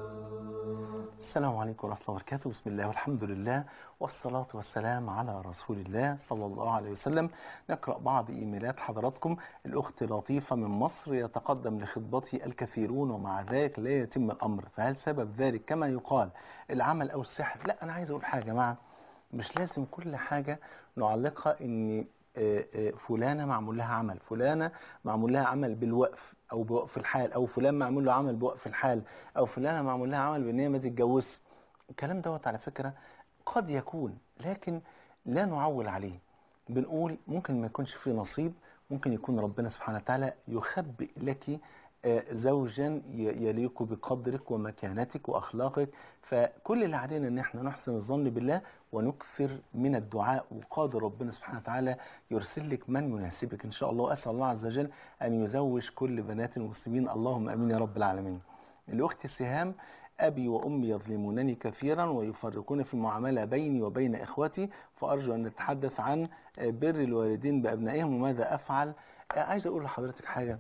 السلام عليكم ورحمة الله وبركاته بسم الله والحمد لله والصلاة والسلام على رسول الله صلى الله عليه وسلم نقرأ بعض إيميلات حضراتكم الأخت لطيفة من مصر يتقدم لخطبتي الكثيرون ومع ذلك لا يتم الأمر فهل سبب ذلك كما يقال العمل أو السحر لا أنا عايز أقول حاجة يا جماعة مش لازم كل حاجة نعلقها إن آه، آه، فلانة معمول لها عمل فلانة معمول لها عمل بالوقف أو بوقف الحال أو فلان معمول له عمل بوقف الحال أو فلانة معمول لها عمل بإن هي ما تتجوزش الكلام دوت على فكرة قد يكون لكن لا نعول عليه بنقول ممكن ما يكونش فيه نصيب ممكن يكون ربنا سبحانه وتعالى يخبئ لك آه، زوجا ي- يليق بقدرك ومكانتك واخلاقك فكل اللي علينا ان احنا نحسن الظن بالله ونكثر من الدعاء وقادر ربنا سبحانه وتعالى يرسل لك من يناسبك ان شاء الله اسال الله عز وجل ان يزوج كل بنات المسلمين اللهم امين يا رب العالمين. الاخت سهام أبي وأمي يظلمونني كثيرا ويفرقون في المعاملة بيني وبين إخوتي فأرجو أن نتحدث عن بر الوالدين بأبنائهم وماذا أفعل عايز أقول لحضرتك حاجة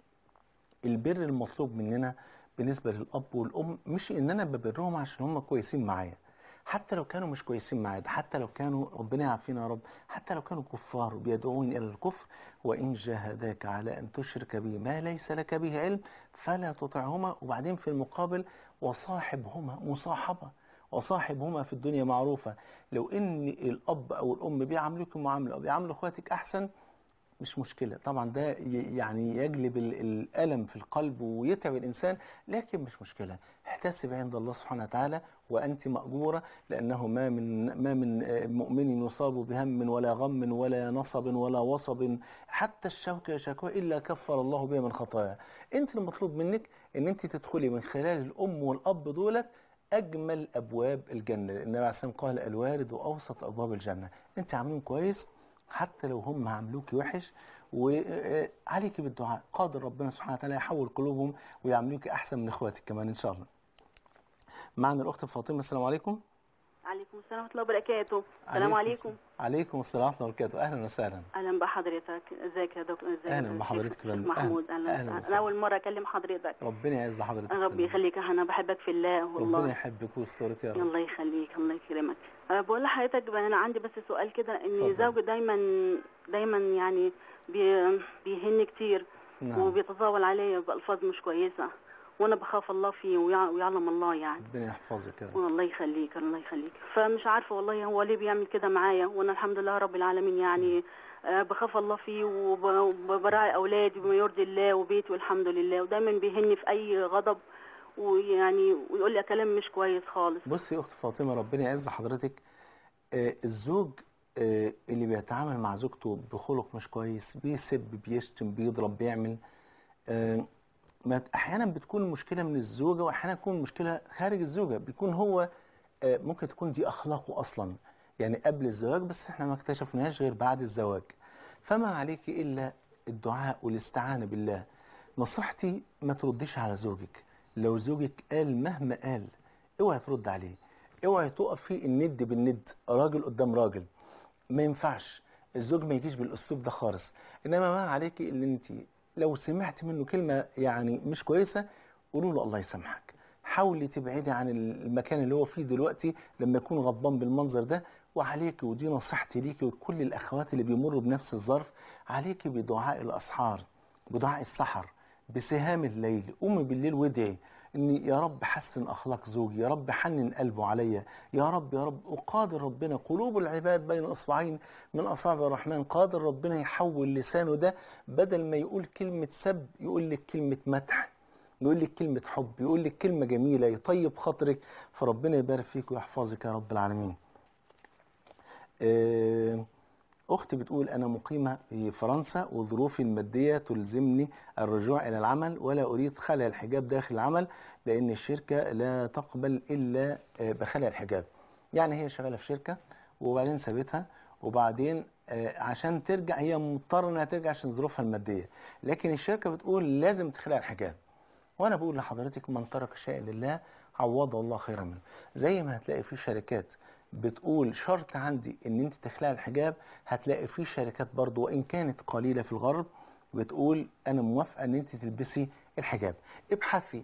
البر المطلوب مننا بالنسبة للأب والأم مش إن أنا ببرهم عشان هم كويسين معايا حتى لو كانوا مش كويسين معايا ده حتى لو كانوا ربنا يعافينا يا رب حتى لو كانوا كفار وبيدعون إلى الكفر وإن جاهداك على أن تشرك بي ما ليس لك به علم فلا تطعهما وبعدين في المقابل وصاحبهما مصاحبة وصاحبهما في الدنيا معروفة لو إن الأب أو الأم بيعاملوك معاملة أو بيعاملوا إخواتك أحسن مش مشكلة طبعا ده ي- يعني يجلب ال- الألم في القلب ويتعب الإنسان لكن مش مشكلة احتسب عند الله سبحانه وتعالى وأنت مأجورة لأنه ما من ما من آه، مؤمن يصاب بهم ولا غم ولا نصب ولا وصب حتى الشوكة يشاكوها إلا كفر الله بها من خطايا أنت المطلوب منك أن أنت تدخلي من خلال الأم والأب دولت أجمل أبواب الجنة لأن النبي عليه الصلاة والسلام قال الوالد وأوسط أبواب الجنة أنت عاملين كويس حتى لو هم عاملوكي وحش وعليك بالدعاء قادر ربنا سبحانه وتعالى يحول قلوبهم ويعملوك احسن من اخواتك كمان ان شاء الله معنا الاخت فاطمه السلام عليكم عليكم السلام ورحمة الله وبركاته السلام عليكم السلام. عليكم السلام ورحمه الله وبركاته اهلا وسهلا أهلا بحضرتك ازيك يا دكتور ازيك أهلاً يا بحضرتك شيخ يا فندم. محمود أهلاً- أهلا أهلاً أنا وسهلاً. أول مرة أكلم حضرتك ربنا يعز حضرتك ربي يخليك أنا بحبك في الله ربنا والله يحبك ويسترك يا رب الله يخليك الله يكرمك أه بقول لحضرتك بقى أنا عندي بس سؤال كده إن اتفضل. زوجي دايما دايما يعني بي بيهن كتير نعم وبيتطاول عليا بألفاظ مش كويسة وأنا بخاف الله فيه ويع- ويعلم الله يعني ربنا يحفظك يا رب والله يخليك الله يخليك فمش عارفه والله هو ليه بيعمل كده معايا وانا الحمد لله رب العالمين يعني آه، بخاف الله فيه وب- وبراعي اولادي بما يرضي الله وبيتي والحمد لله ودايما بيهني في اي غضب ويعني ويقول لي كلام مش كويس خالص بصي يا اخت فاطمه ربنا يعز حضرتك آه الزوج آه اللي بيتعامل مع زوجته بخلق مش كويس بيسب بيشتم بيضرب بيعمل آه ما احيانا بتكون المشكله من الزوجه واحيانا تكون المشكله خارج الزوجه بيكون هو آه، ممكن تكون دي اخلاقه اصلا يعني قبل الزواج بس احنا ما اكتشفناهاش غير بعد الزواج فما عليك الا الدعاء والاستعانه بالله نصيحتي ما ترديش على زوجك لو زوجك قال مهما قال اوعي ترد عليه اوعي تقف فيه الند بالند راجل قدام راجل ما ينفعش الزوج ما يجيش بالاسلوب ده خالص انما ما عليك ان انت لو سمعت منه كلمه يعني مش كويسه قولوا له الله يسامحك حاولي تبعدي عن المكان اللي هو فيه دلوقتي لما يكون غضبان بالمنظر ده وعليك ودي نصيحتي ليكي وكل الاخوات اللي بيمروا بنفس الظرف عليك بدعاء الاسحار بدعاء السحر بسهام الليل قومي بالليل وادعي اني يا رب حسن اخلاق زوجي يا رب حنن قلبه عليا يا رب يا رب وقادر ربنا قلوب العباد بين اصبعين من اصابع الرحمن قادر ربنا يحول لسانه ده بدل ما يقول كلمه سب يقول لك كلمه مدح يقول لك كلمه حب يقول لك كلمه جميله يطيب خاطرك فربنا يبارك فيك ويحفظك يا رب العالمين آه، أختي بتقول أنا مقيمة في فرنسا وظروفي المادية تلزمني الرجوع إلى العمل ولا أريد خلع الحجاب داخل العمل لأن الشركة لا تقبل إلا آه، بخلع الحجاب يعني هي شغالة في شركة وبعدين سابتها وبعدين آه، عشان ترجع هي مضطرة إنها ترجع عشان ظروفها المادية لكن الشركة بتقول لازم تخلع الحجاب وانا بقول لحضرتك من ترك شيء لله عوضه الله خيرا منه زي ما هتلاقي في شركات بتقول شرط عندي ان انت تخلع الحجاب هتلاقي في شركات برضو وان كانت قليله في الغرب بتقول انا موافقه ان انت تلبسي الحجاب ابحثي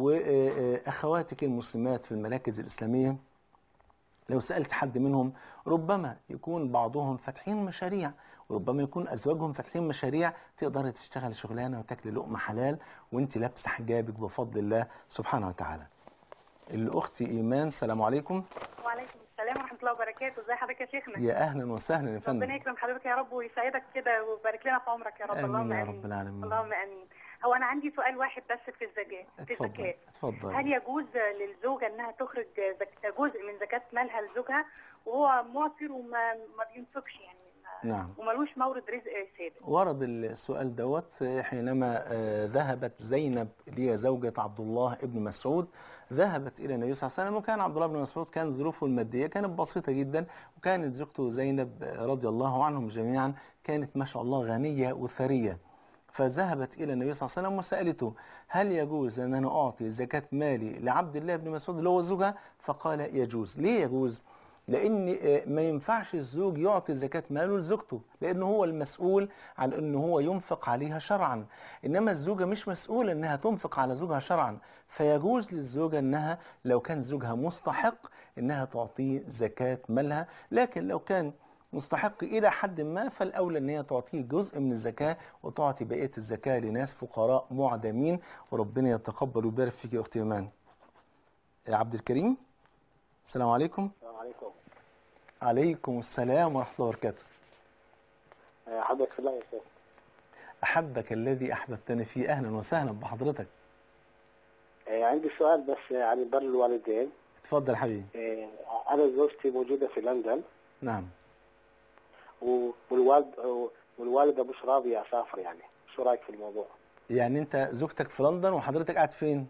واخواتك المسلمات في المراكز الاسلاميه لو سألت حد منهم ربما يكون بعضهم فاتحين مشاريع وربما يكون أزواجهم فاتحين مشاريع تقدري تشتغل شغلانة وتاكلي لقمة حلال وانت لابسة حجابك بفضل الله سبحانه وتعالى الأخت إيمان السلام عليكم وعليكم السلام ورحمة الله وبركاته، ازي حضرتك يا شيخنا؟ يا أهلا وسهلا يا ربنا فندم يكرم حضرتك يا رب ويسعدك كده ويبارك لنا في عمرك يا رب آمين اللهم يا امين رب العالمين. اللهم امين. هو انا عندي سؤال واحد بس في الزكاة في اتفضل الزكاة اتفضل هل يجوز للزوجة انها تخرج زك... جزء من زكاة مالها لزوجها وهو معسر وما ما بينفقش يعني ما... نعم وملوش مورد رزق ثابت؟ ورد السؤال دوت حينما آه، ذهبت زينب اللي هي زوجة عبد الله ابن مسعود ذهبت إلى النبي صلى الله عليه وسلم وكان عبد الله بن مسعود كان ظروفه المادية كانت بسيطة جدا وكانت زوجته زينب آه، رضي الله عنهم جميعا كانت ما شاء الله غنية وثرية فذهبت إلى النبي صلى الله عليه وسلم وسألته هل يجوز أن أنا أعطي زكاة مالي لعبد الله بن مسعود اللي هو زوجها فقال يجوز ليه يجوز لان آه، ما ينفعش الزوج يعطي زكاه ماله لزوجته لان هو المسؤول عن ان هو ينفق عليها شرعا انما الزوجه مش مسؤوله انها تنفق على زوجها شرعا فيجوز للزوجه انها لو كان زوجها مستحق انها تعطيه زكاه مالها لكن لو كان مستحق الى حد ما فالاولى ان هي تعطيه جزء من الزكاه وتعطي بقيه الزكاه لناس فقراء معدمين وربنا يتقبل ويبارك فيك يا اختي ايمان يا عبد الكريم السلام عليكم السلام عليكم عليكم السلام ورحمة الله وبركاته آه، حضرتك في الله يا شيخ أحبك الذي أحببتني فيه أهلا وسهلا بحضرتك آه، عندي سؤال بس آه، عن بر الوالدين اتفضل يا حبيبي آه، أنا زوجتي موجودة في لندن نعم و- والوالد والوالدة مش راضية أسافر يعني شو رأيك في الموضوع؟ يعني أنت زوجتك في لندن وحضرتك قاعد فين؟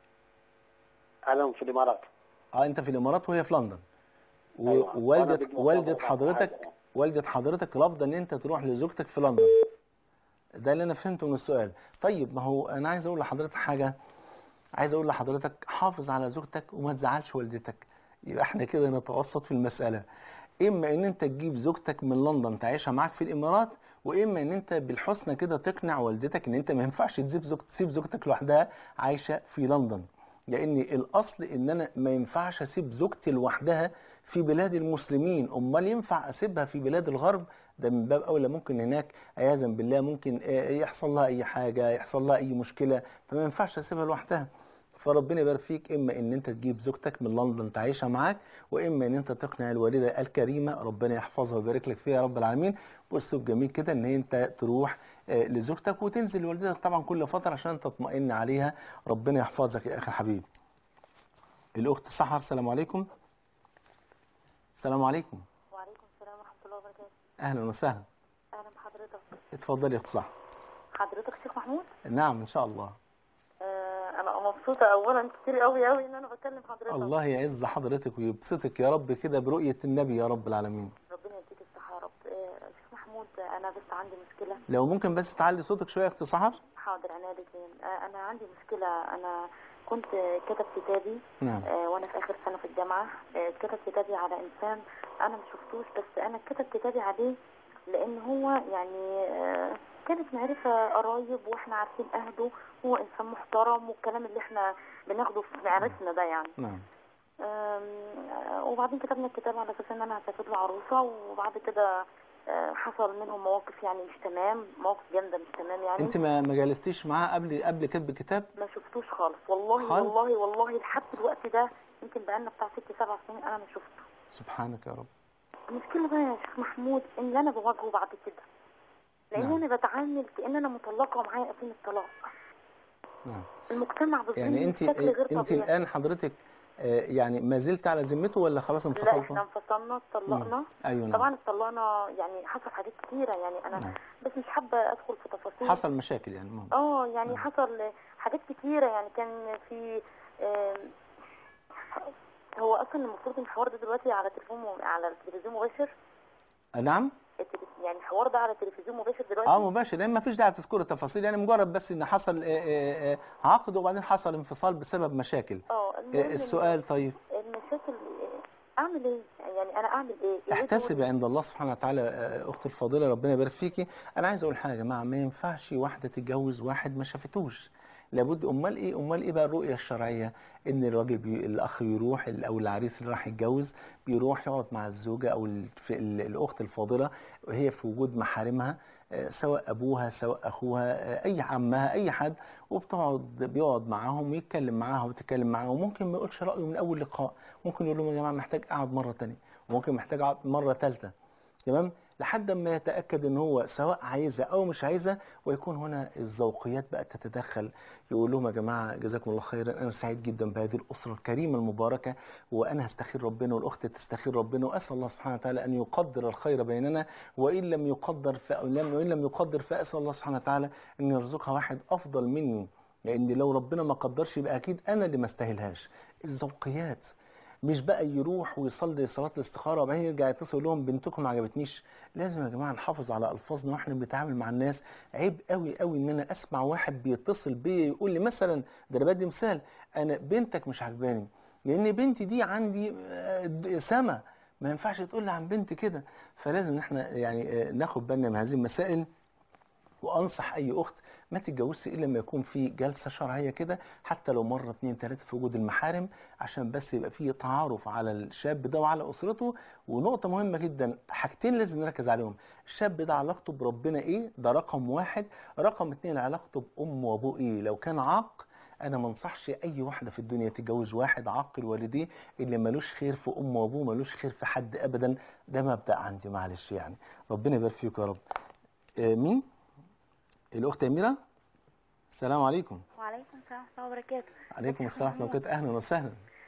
أنا في الإمارات اه أنت في الإمارات وهي في لندن و- أيوة. ووالدة وأنا بدي والدة أطلع حضرتك حاجة. والدة حضرتك رافضة إن أنت تروح لزوجتك في لندن ده اللي أنا فهمته من السؤال طيب ما هو أنا عايز أقول لحضرتك حاجة عايز أقول لحضرتك حافظ على زوجتك وما تزعلش والدتك يبقى احنا كده نتوسط في المسألة اما ان انت تجيب زوجتك من لندن تعيشها معاك في الامارات واما ان انت بالحسنى كده تقنع والدتك ان انت ما ينفعش تسيب زوجتك تسيب زوجتك لوحدها عايشه في لندن لان الاصل ان انا ما ينفعش اسيب زوجتي لوحدها في بلاد المسلمين امال ينفع اسيبها في بلاد الغرب ده من باب اولى ممكن هناك عياذا بالله ممكن آه، يحصل لها اي حاجه يحصل لها اي مشكله فما ينفعش اسيبها لوحدها فربنا يبارك فيك اما ان انت تجيب زوجتك من لندن تعيشها معاك واما ان انت تقنع الوالده الكريمه ربنا يحفظها ويبارك لك فيها يا رب العالمين باسلوب جميل كده ان انت تروح آه، لزوجتك وتنزل لوالدتك طبعا كل فتره عشان تطمئن عليها ربنا يحفظك يا اخي الحبيب الاخت سحر السلام عليكم السلام عليكم وعليكم السلام ورحمة الله وبركاته اهلا وسهلا أهلا بحضرتك اتفضلي يا اخت سحر حضرتك شيخ محمود نعم ان شاء الله انا مبسوطه اولا كتير قوي قوي ان انا بكلم حضرتك الله يعز حضرتك ويبسطك يا رب كده برؤية النبي يا رب العالمين ربنا يديك الصحه يا رب آه، شيخ محمود آه، انا بس عندي مشكله لو ممكن بس تعلي صوتك شوية يا اخت سحر حاضر انا الاثنين انا عندي مشكله انا كنت كتب كتابي نعم آه، وانا في اخر سنه في الجامعه آه، كتب كتابي على انسان انا ما شفتوش بس انا كتب كتابي عليه لان هو يعني آه، كانت معرفه قرايب واحنا عارفين اهله هو انسان محترم والكلام اللي احنا بناخده في معرفنا ده يعني نعم آم، آه، وبعدين كتبنا الكتاب على اساس ان انا هسافر له عروسه وبعد كده آه، حصل منهم مواقف يعني مش تمام مواقف جامده مش تمام يعني انت ما ما جالستيش معاه قبل قبل كتب الكتاب ما شفتوش خالص والله خالص؟ والله والله لحد الوقت ده يمكن بقالنا بتاع ست سبع سنين انا ما شفته سبحانك يا رب المشكله بقى يا شيخ محمود ان انا بواجهه بعد كده لان نعم. انا بتعامل كان انا مطلقه ومعايا قسيم الطلاق نعم المجتمع يعني بيظلمني انت بشكل غير انت طبيعي الان حضرتك آه، يعني ما زلت على ذمته ولا خلاص لا احنا انفصلتوا؟ انفصلنا اتطلقنا ايوه نعم طبعا اتطلقنا يعني حصل حاجات كتيره يعني انا نعم. بس مش حابه ادخل في تفاصيل حصل مشاكل يعني المهم اه يعني نعم. حصل حاجات كتيرة يعني كان في آم، هو اصلا المفروض ان الحوار ده دلوقتي على تليفون م- على التلفزيون مباشر آه، نعم التلف- يعني الحوار ده على التلفزيون مباشر دلوقتي اه مباشر لان ما فيش داعي تذكر التفاصيل يعني مجرد بس ان حصل آه، آه، آه، عقد وبعدين حصل انفصال بسبب مشاكل اه آه، المهم إن السؤال طيب المشاكل آه، اعمل ايه يعني انا اعمل ايه إيه احتسب دوري؟ عند الله سبحانه وتعالى آه، اختي الفاضله ربنا يبارك فيكي انا عايز اقول حاجه يا جماعه ما ينفعش واحده تتجوز واحد ما شافتوش لابد امال ايه امال ايه بقى الرؤيه الشرعيه ان الراجل بي... الاخ بيروح ال- او العريس اللي راح يتجوز بيروح يقعد مع الزوجه او ال... في ال... الاخت الفاضله وهي في وجود محارمها آه، سواء ابوها سواء اخوها آه، اي عمها اي حد وبتقعد بيقعد معاهم ويتكلم معاها وتتكلم معاها وممكن ما يقولش رايه من اول لقاء ممكن يقول لهم يا جماعه محتاج اقعد مره تانية وممكن محتاج اقعد مره ثالثه تمام لحد ما يتاكد ان هو سواء عايزها او مش عايزها ويكون هنا الذوقيات بقى تتدخل يقول لهم يا جماعه جزاكم الله خيرا انا سعيد جدا بهذه الاسره الكريمه المباركه وانا هستخير ربنا والاخت تستخير ربنا واسال الله سبحانه وتعالى ان يقدر الخير بيننا وان لم يقدر فلم وان لم يقدر فاسال الله سبحانه وتعالى ان يرزقها واحد افضل مني لان لو ربنا ما قدرش يبقى اكيد انا اللي ما استاهلهاش الذوقيات مش بقى يروح ويصلي صلاه الاستخاره وبعدين يرجع يتصل يقول لهم بنتكم ما عجبتنيش لازم يا جماعه نحافظ على الفاظنا واحنا بنتعامل مع الناس عيب قوي قوي ان انا اسمع واحد بيتصل بيا يقول لي مثلا ده انا بدي مثال انا بنتك مش عجباني لان بنتي دي عندي آه، سما ما ينفعش تقول لي عن بنتي كده فلازم ان احنا يعني آه، ناخد بالنا من هذه المسائل وانصح اي اخت ما تتجوزش الا لما يكون في جلسه شرعيه كده حتى لو مره اتنين تلاته في وجود المحارم عشان بس يبقى في تعارف على الشاب ده وعلى اسرته ونقطه مهمه جدا حاجتين لازم نركز عليهم الشاب ده علاقته بربنا ايه ده رقم واحد رقم اتنين علاقته بامه وابوه ايه لو كان عاق انا ما انصحش اي واحده في الدنيا تتجوز واحد عاقل والديه اللي ملوش خير في امه وابوه ملوش خير في حد ابدا ده مبدا عندي معلش يعني ربنا يبارك فيك يا رب آه، مين الاخت اميره السلام عليكم وعليكم السلام ورحمة الله وبركاته عليكم السلام ورحمه الله وبركاته اهلا وسهلا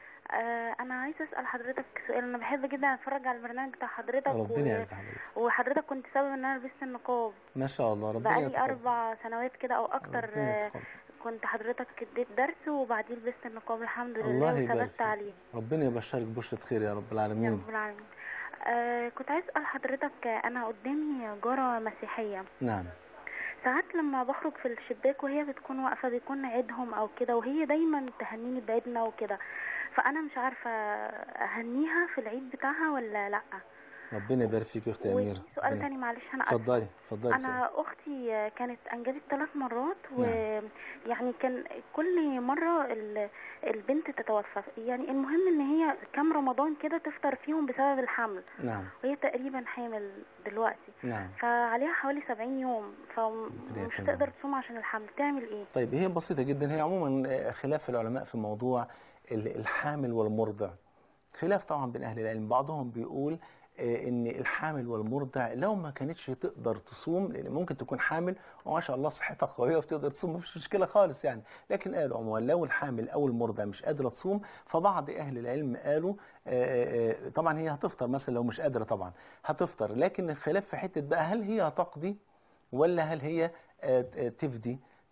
آه أنا عايزة أسأل حضرتك سؤال أنا بحب جدا أتفرج على البرنامج بتاع حضرتك ربنا يعز حضرتك وحضرتك كنت سبب إن أنا لبست النقاب ما شاء الله ربنا بقالي يتقبل. أربع سنوات كده أو أكتر ربنا آه يتقبل. كنت حضرتك اديت درس وبعدين لبست النقاب الحمد الله لله يبارك وثبت فيك. عليه ربنا يبشرك بشرة خير يا رب يا العالمين رب العالمين آه كنت عايز أسأل حضرتك آه، أنا قدامي جارة مسيحية نعم ساعات لما بخرج في الشباك وهي بتكون واقفة بيكون عيدهم أو كده وهي دايما تهنيني بعيدنا وكده فأنا مش عارفة أهنيها في العيد بتاعها ولا لأ ربنا يبارك فيك يا اختي اميره وفي سؤال ربنا- تاني معلش أنا آسفة. اتفضلي اتفضلي سؤال. انا اختي كانت انجبت ثلاث مرات نعم. ويعني كان كل مره ال- البنت تتوفى يعني المهم ان هي كام رمضان كده تفطر فيهم بسبب الحمل نعم وهي تقريبا حامل دلوقتي نعم فعليها حوالي 70 يوم فمش يتمم. هتقدر تصوم عشان الحمل تعمل ايه طيب هي بسيطة جدا هي عموما آه، خلاف العلماء في موضوع ال- الحامل والمرضع خلاف طبعا بين أهل العلم بعضهم بيقول آه، ان الحامل والمرضع لو ما كانتش تقدر تصوم لان ممكن تكون حامل وما شاء الله صحتها قويه وبتقدر تصوم مفيش مشكله خالص يعني لكن قالوا عموما لو الحامل او المرضع مش قادره تصوم فبعض اهل العلم قالوا آه، آه، طبعا هي هتفطر مثلا لو مش قادره طبعا هتفطر لكن الخلاف في حته بقى هل هي هتقضي ولا هل هي آه، آه، تفدي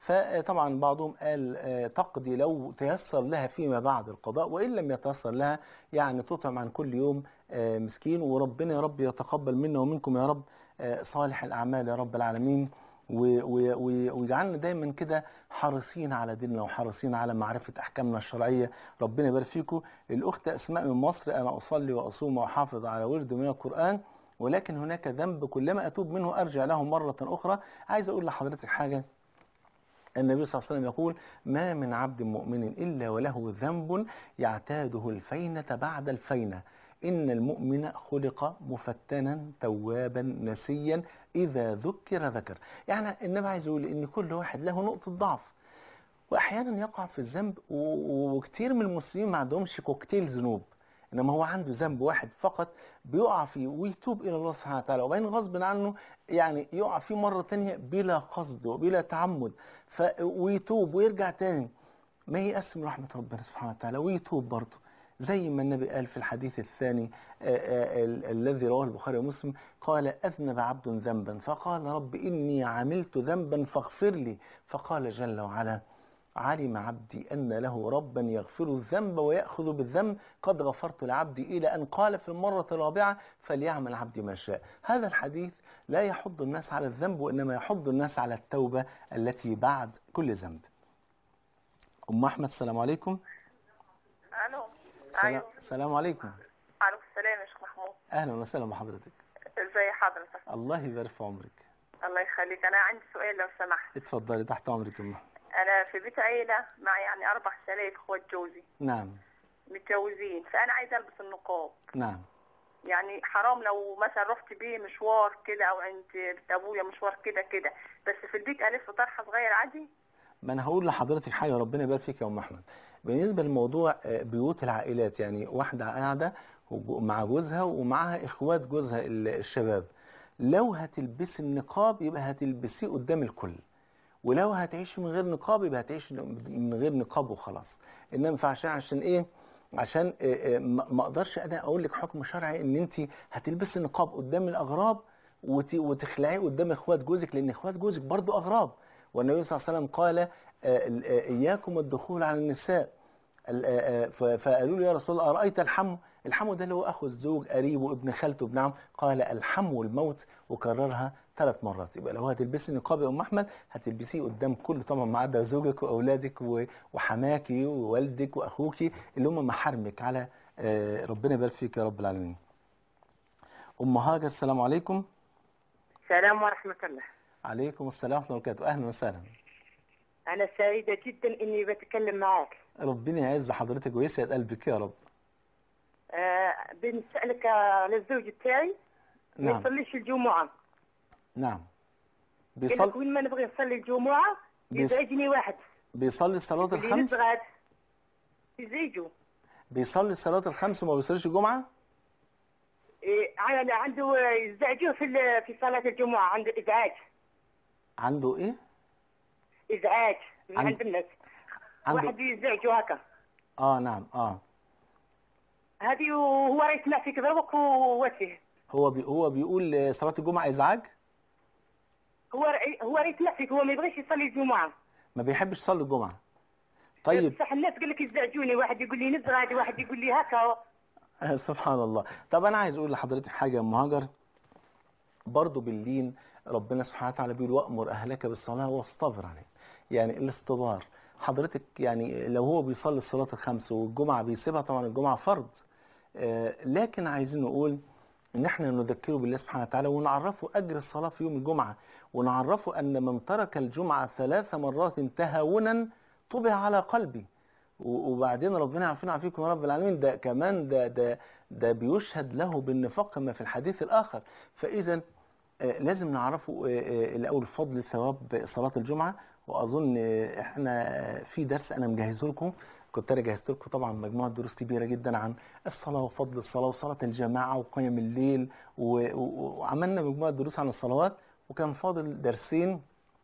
فطبعا بعضهم قال آه، تقضي لو تيسر لها فيما بعد القضاء وإن لم يتيسر لها يعني تطعم عن كل يوم آه، مسكين وربنا يا رب يتقبل منا ومنكم يا رب آه، صالح الأعمال يا رب العالمين و- و- و- ويجعلنا دايما كده حريصين على ديننا وحريصين على معرفة أحكامنا الشرعية ربنا يبارك فيكم الأخت أسماء من مصر أنا أصلي وأصوم وأحافظ على ورد من القرآن ولكن هناك ذنب كلما أتوب منه أرجع له مرة أخرى عايز أقول لحضرتك حاجة النبي صلى الله عليه وسلم يقول ما من عبد مؤمن إلا وله ذنب يعتاده الفينة بعد الفينة إن المؤمن خلق مفتنا توابا نسيا إذا ذكر ذكر يعني النبي عايز يقول إن كل واحد له نقطة ضعف واحيانا يقع في الذنب و- وكتير من المسلمين ما عندهمش كوكتيل ذنوب انما هو عنده ذنب واحد فقط بيقع فيه ويتوب الى الله سبحانه وتعالى وبعدين غصب عنه يعني يقع فيه مره تانية بلا قصد وبلا تعمد ف ويتوب ويرجع تاني ما ييأس من رحمه ربنا سبحانه وتعالى ويتوب برضه زي ما النبي قال في الحديث الثاني آه، آه، ال- الذي رواه البخاري ومسلم قال أذنب عبد ذنبا فقال رب إني عملت ذنبا فاغفر لي فقال جل وعلا علم عبدي أن له ربا يغفر الذنب ويأخذ بالذنب قد غفرت لعبدي إلى أن قال في المرة الرابعة فليعمل عبدي ما شاء هذا الحديث لا يحض الناس على الذنب وإنما يحض الناس على التوبة التي بعد كل ذنب أم أحمد السلام عليكم الو السلام, ايوه السلام عليكم عليكم السلام يا شيخ محمود أهلا وسهلا بحضرتك ازي حضرتك الله يبارك في عمرك الله يخليك انا عندي سؤال لو سمحت اتفضلي تحت أمرك يا أم أحمد. انا في بيت عيله معي يعني اربع سلايف اخوات جوزي نعم متجوزين فانا عايزه البس النقاب نعم يعني حرام لو مثلا رحت بيه مشوار كده او عند بيت ابويا مشوار كده كده بس في البيت الف طرحه صغير عادي ما انا هقول لحضرتك حاجه ربنا يبارك فيك يا ام احمد بالنسبه لموضوع آه، بيوت العائلات يعني واحده قاعده وجو- مع جوزها ومعاها اخوات جوزها ال- الشباب لو هتلبسي النقاب يبقى هتلبسيه قدام الكل ولو هتعيشي من غير نقاب يبقى هتعيشي من غير نقاب وخلاص انما فعشان عشان ايه عشان آه، آه، ما ما اقدرش انا اقول لك حكم شرعي ان انت هتلبسي نقاب قدام الاغراب وت- وتخلعيه قدام اخوات جوزك لان اخوات جوزك برضو اغراب والنبي صلى الله عليه وسلم قال آه، ال- آه، اياكم الدخول على النساء ال- آه، آه، ف- فقالوا له يا رسول الله ارايت الحم الحم ده اللي هو اخو الزوج قريبه ابن خالته ابن عم قال الحم الموت وكررها ثلاث مرات يبقى لو هتلبسي نقاب يا ام احمد هتلبسيه قدام كل طبعا ما عدا زوجك واولادك و- وحماكي ووالدك واخوكي اللي هم محارمك على آه، ربنا يبارك فيك يا رب العالمين ام هاجر السلام عليكم السلام ورحمه الله عليكم السلام ورحمه الله وبركاته اهلا وسهلا انا سعيده جدا اني بتكلم معاك ربنا يعز حضرتك ويسعد قلبك يا رب آه بنسالك على الزوج بتاعي ما نعم يصليش الجمعه نعم قال لك بيصلي وين ما نبغي نصلي الجمعه بيص- يزعجني واحد بيصلي الصلاه يقول لي الخمس نزغد يزعجوا بيصلي الصلاه الخمس وما بيصليش الجمعه إيه عن- عنده يزعجوه في ال- في صلاه الجمعه عنده ازعاج عنده ايه ازعاج من عن- عند الناس عنده واحد يزعجوا هكا اه نعم اه هذه وهو راه يسمع فيك ضربك ووسه هو بي هو بيقول آه، صلاه الجمعه ازعاج هو راه- هو راه يسمع فيك هو ما يبغيش يصلي الجمعه ما بيحبش يصلي الجمعه طيب بصح الناس قال لك يزعجوني واحد يقول لي نزغد واحد يقول لي هكا سبحان الله طب انا عايز اقول لحضرتك حاجه يا ام هاجر برضه باللين ربنا سبحانه وتعالى بيقول وامر اهلك بالصلاه واصطبر عليه يعني الاصطبار حضرتك يعني لو هو بيصلي الصلاه الخمس والجمعه بيسيبها طبعا الجمعه فرض آه، لكن عايزين نقول ان احنا نذكره بالله سبحانه وتعالى ونعرفه اجر الصلاه في يوم الجمعه ونعرفه ان من ترك الجمعه ثلاث مرات تهاونا طبع على قلبي و- وبعدين ربنا يعافينا ويعافيكم يا رب العالمين ده كمان ده ده ده بيشهد له بالنفاق كما في الحديث الاخر فاذا آه، لازم نعرفه آه، آه، الاول فضل ثواب صلاه الجمعه واظن آه، احنا آه، في درس انا مجهزه لكم كنت انا جهزت لكم طبعا مجموعه دروس كبيره جدا عن الصلاه وفضل الصلاه وصلاه الجماعه وقيام الليل و- و- وعملنا مجموعه دروس عن الصلوات وكان فاضل درسين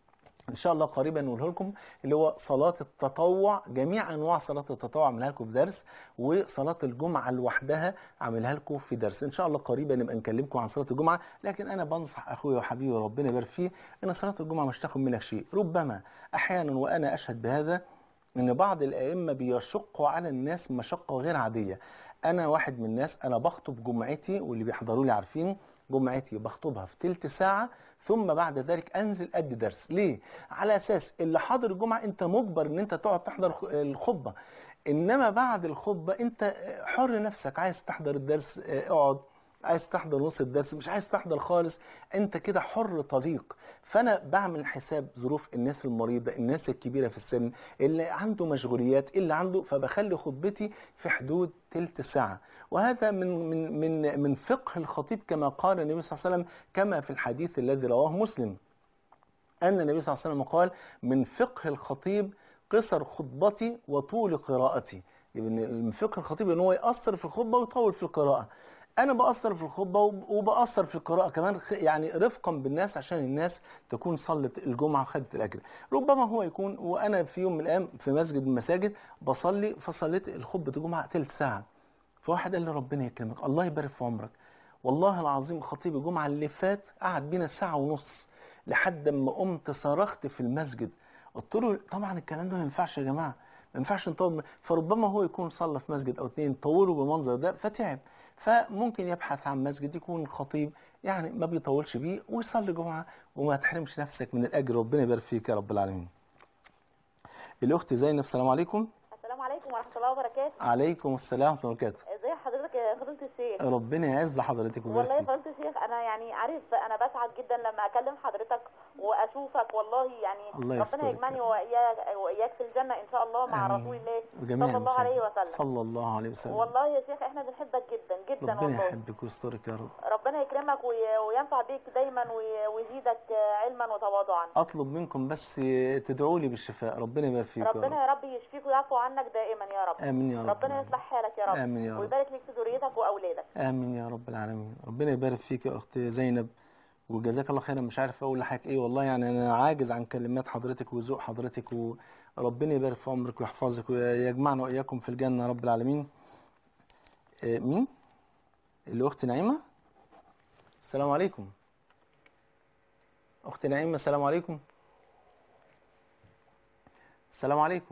ان شاء الله قريبا نقوله لكم اللي هو صلاه التطوع جميع انواع صلاه التطوع اعملها لكم في درس وصلاه الجمعه لوحدها اعملها لكم في درس ان شاء الله قريبا نبقى نكلمكم عن صلاه الجمعه لكن انا بنصح اخويا وحبيبي ربنا يبارك فيه ان صلاه الجمعه مش تاخد منك شيء ربما احيانا وانا اشهد بهذا ان بعض الائمه بيشقوا على الناس مشقه غير عاديه انا واحد من الناس انا بخطب جمعتي واللي بيحضروا لي عارفين جمعتي بخطبها في تلت ساعة ثم بعد ذلك أنزل أدي درس ليه؟ على أساس اللي حاضر الجمعة أنت مجبر أن أنت تقعد تحضر خ- الخطبة إنما بعد الخطبة أنت حر نفسك عايز تحضر الدرس آه، اقعد عايز تحضر نص الدرس مش عايز تحضر خالص انت كده حر طليق فانا بعمل حساب ظروف الناس المريضه الناس الكبيره في السن اللي عنده مشغوليات اللي عنده فبخلي خطبتي في حدود تلت ساعه وهذا من من من من فقه الخطيب كما قال النبي صلى الله عليه وسلم كما في الحديث الذي رواه مسلم أن النبي صلى الله عليه وسلم قال من فقه الخطيب قصر خطبتي وطول قراءتي يبقى من فقه الخطيب ان هو يأثر في الخطبة ويطول في القراءة أنا بأثر في الخطبة وب- وبأثر في القراءة كمان خ- يعني رفقا بالناس عشان الناس تكون صلت الجمعة وخدت الأجر ربما هو يكون وأنا في يوم من الأيام في مسجد من المساجد بصلي فصليت الخطبة الجمعة تلت ساعة فواحد قال لي ربنا يكرمك الله يبارك في عمرك والله العظيم خطيب الجمعة اللي فات قعد بينا ساعة ونص لحد ما قمت صرخت في المسجد قلت له طبعا الكلام ده ما ينفعش يا جماعة ما ينفعش نطول فربما هو يكون صلى في مسجد او اتنين طولوا بالمنظر ده فتعب فممكن يبحث عن مسجد يكون خطيب يعني ما بيطولش بيه ويصلي جمعة وما تحرمش نفسك من الأجر ربنا يبارك فيك يا رب العالمين الأخت زينب السلام عليكم السلام عليكم ورحمه الله وبركاته عليكم السلام ورحمة الله وبركاته ازي حضرتك يا فضيله الشيخ ربنا يعز حضرتك ويبارك والله يا فيك فضيله الشيخ انا يعني عارف انا بسعد جدا لما اكلم حضرتك واشوفك والله يعني الله يسترك ربنا يجمعني يا رب. واياك واياك في الجنه ان شاء الله مع آمين. رسول الله وجميع صلى الله عليه المشاهدين. وسلم صلى الله عليه وسلم والله يا شيخ احنا بنحبك جدا جدا ربنا والله يحبك ويسترك يا رب ربنا يكرمك وي- وينفع بيك دايما وي- ويزيدك علما وتواضعا اطلب منكم بس تدعوا لي بالشفاء ربنا يبارك فيك يا رب ربنا يا رب يشفيك ويعفو عنك دائما يا رب امين يا رب ربنا يصلح حالك يا رب آمين يا رب. ويبارك لك في ذريتك واولادك امين يا رب العالمين ربنا يبارك فيك يا اخت زينب وجزاك الله خيرا مش عارف اقول لحضرتك ايه والله يعني انا عاجز عن كلمات حضرتك وذوق حضرتك وربنا يبارك في عمرك ويحفظك ويجمعنا واياكم في الجنه يا رب العالمين آه، مين الاخت نعيمه السلام عليكم اخت نعيمه السلام عليكم السلام عليكم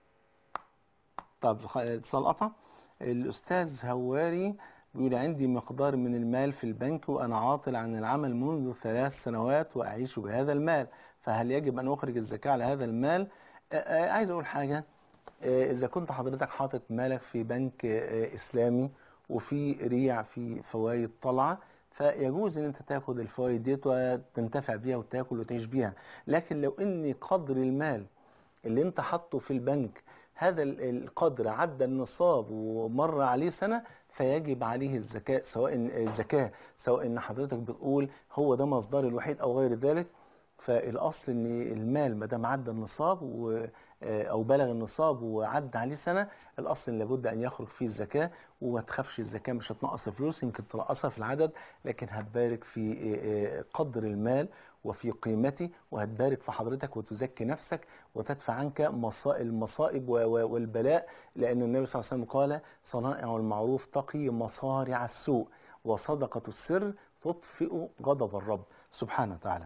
طب خ- اتصال قطع الأستاذ هواري بيقول عندي مقدار من المال في البنك وأنا عاطل عن العمل منذ ثلاث سنوات وأعيش بهذا المال فهل يجب أن أخرج الزكاة على هذا المال؟ آه، آه، عايز أقول حاجة آه، إذا كنت حضرتك حاطط مالك في بنك آه، إسلامي وفي ريع في فوائد طالعة فيجوز ان انت تاخد الفوائد ديت وتنتفع بيها وتاكل وتعيش بيها لكن لو ان قدر المال اللي انت حاطه في البنك هذا ال- القدر عدى النصاب ومر عليه سنة فيجب عليه الزكاة سواء الزكاة سواء ان حضرتك بتقول هو ده مصدر الوحيد او غير ذلك فالاصل ان المال ما دام عدى النصاب و او بلغ النصاب وعدى عليه سنه الاصل ان لابد ان يخرج فيه الزكاه وما تخافش الزكاه مش هتنقص الفلوس يمكن تنقصها في العدد لكن هتبارك في آه، آه، قدر المال وفي قيمته وهتبارك في حضرتك وتزكي نفسك وتدفع عنك مصائب المصائب و- و- والبلاء لان النبي صلى الله عليه وسلم قال صنائع المعروف تقي مصارع السوء وصدقه السر تطفئ غضب الرب سبحانه وتعالى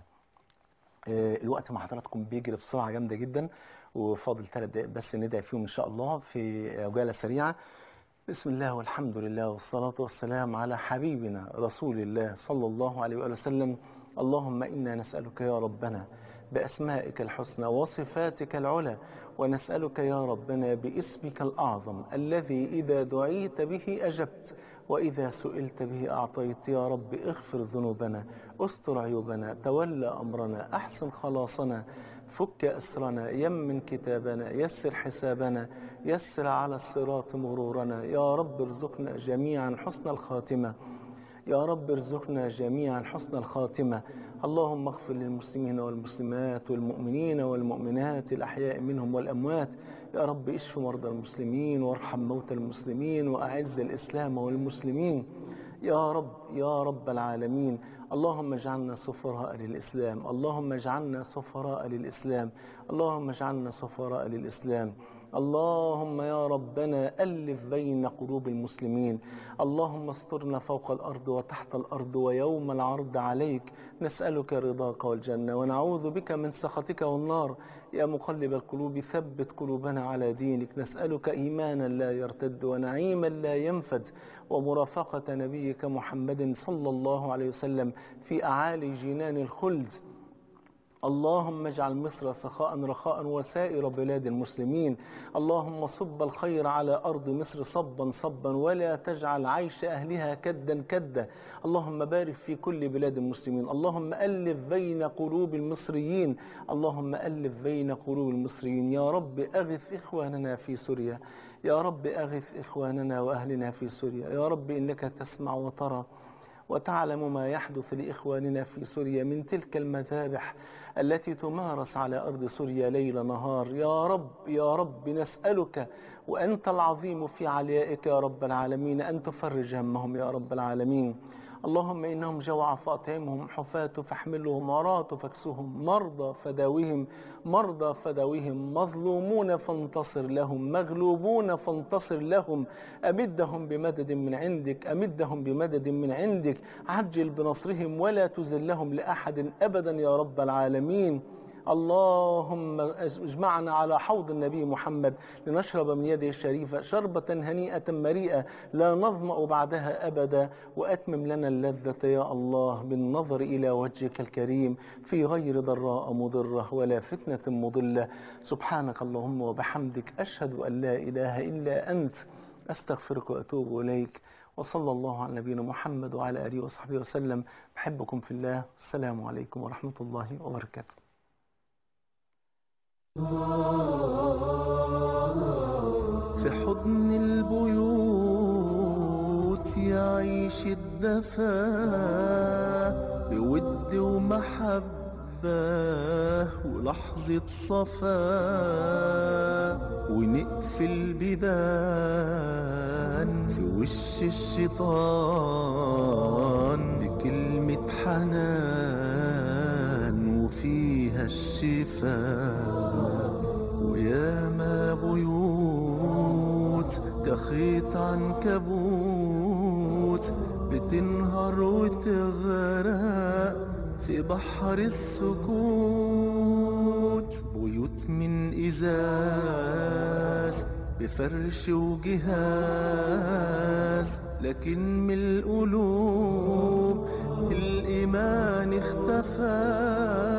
آه، الوقت مع حضراتكم بيجري بسرعه جامده جدا وفاضل ثلاث دقائق بس ندعي فيهم ان شاء الله في عجاله سريعه بسم الله والحمد لله والصلاه والسلام على حبيبنا رسول الله صلى الله عليه واله وسلم اللهم انا نسالك يا ربنا باسمائك الحسنى وصفاتك العلى ونسالك يا ربنا باسمك الاعظم الذي اذا دعيت به اجبت وإذا سئلت به أعطيت يا رب اغفر ذنوبنا استر عيوبنا تولى أمرنا أحسن خلاصنا فك أسرنا يمن كتابنا يسر حسابنا يسر على الصراط مرورنا يا رب ارزقنا جميعا حسن الخاتمة يا رب ارزقنا جميعا حسن الخاتمة اللهم اغفر للمسلمين والمسلمات والمؤمنين والمؤمنات الأحياء منهم والأموات يا رب اشف مرضى المسلمين وارحم موتى المسلمين وأعز الإسلام والمسلمين يا رب يا رب العالمين اللهم اجعلنا سفراء للإسلام اللهم اجعلنا سفراء للإسلام اللهم اجعلنا سفراء للإسلام اللهم يا ربنا ألف بين قلوب المسلمين اللهم استرنا فوق الأرض وتحت الأرض ويوم العرض عليك نسألك رضاك والجنة ونعوذ بك من سخطك والنار يا مقلب القلوب ثبت قلوبنا على دينك نسألك إيمانا لا يرتد ونعيما لا ينفد ومرافقة نبيك محمد صلى الله عليه وسلم في أعالي جنان الخلد اللهم اجعل مصر سخاء رخاء وسائر بلاد المسلمين اللهم صب الخير على أرض مصر صبا صبا ولا تجعل عيش أهلها كدا كدا اللهم بارك في كل بلاد المسلمين اللهم ألف بين قلوب المصريين اللهم ألف بين قلوب المصريين يا رب أغث إخواننا في سوريا يا رب أغث إخواننا وأهلنا في سوريا يا رب إنك تسمع وترى وتعلم ما يحدث لإخواننا في سوريا من تلك المذابح التي تمارس على أرض سوريا ليل نهار يا رب يا رب نسألك وأنت العظيم في عليائك يا رب العالمين أن تفرج همهم يا رب العالمين اللهم إنهم جوع فأطعمهم حفاة فاحملهم عراة فاكسهم مرضى فداوهم مرضى فداوهم مظلومون فانتصر لهم مغلوبون فانتصر لهم أمدهم بمدد من عندك أمدهم بمدد من عندك عجل بنصرهم ولا تزلهم لأحد أبدا يا رب العالمين اللهم اجمعنا على حوض النبي محمد لنشرب من يده الشريفة شربة هنيئة مريئة لا نظمأ بعدها أبدا وأتمم لنا اللذة يا الله بالنظر إلى وجهك الكريم في غير ضراء مضرة ولا فتنة مضلة سبحانك اللهم وبحمدك أشهد أن لا إله إلا أنت أستغفرك وأتوب إليك وصلى الله على نبينا محمد وعلى آله وصحبه وسلم بحبكم في الله السلام عليكم ورحمة الله وبركاته في حضن البيوت يعيش الدفا بود ومحبة ولحظة صفا ونقفل بيبان في وش الشيطان بكلمة حنان وفيها الشفاء وياما بيوت كخيط عنكبوت بتنهار وتغرق في بحر السكوت بيوت من إزاز بفرش وجهاز لكن من القلوب الإيمان اختفى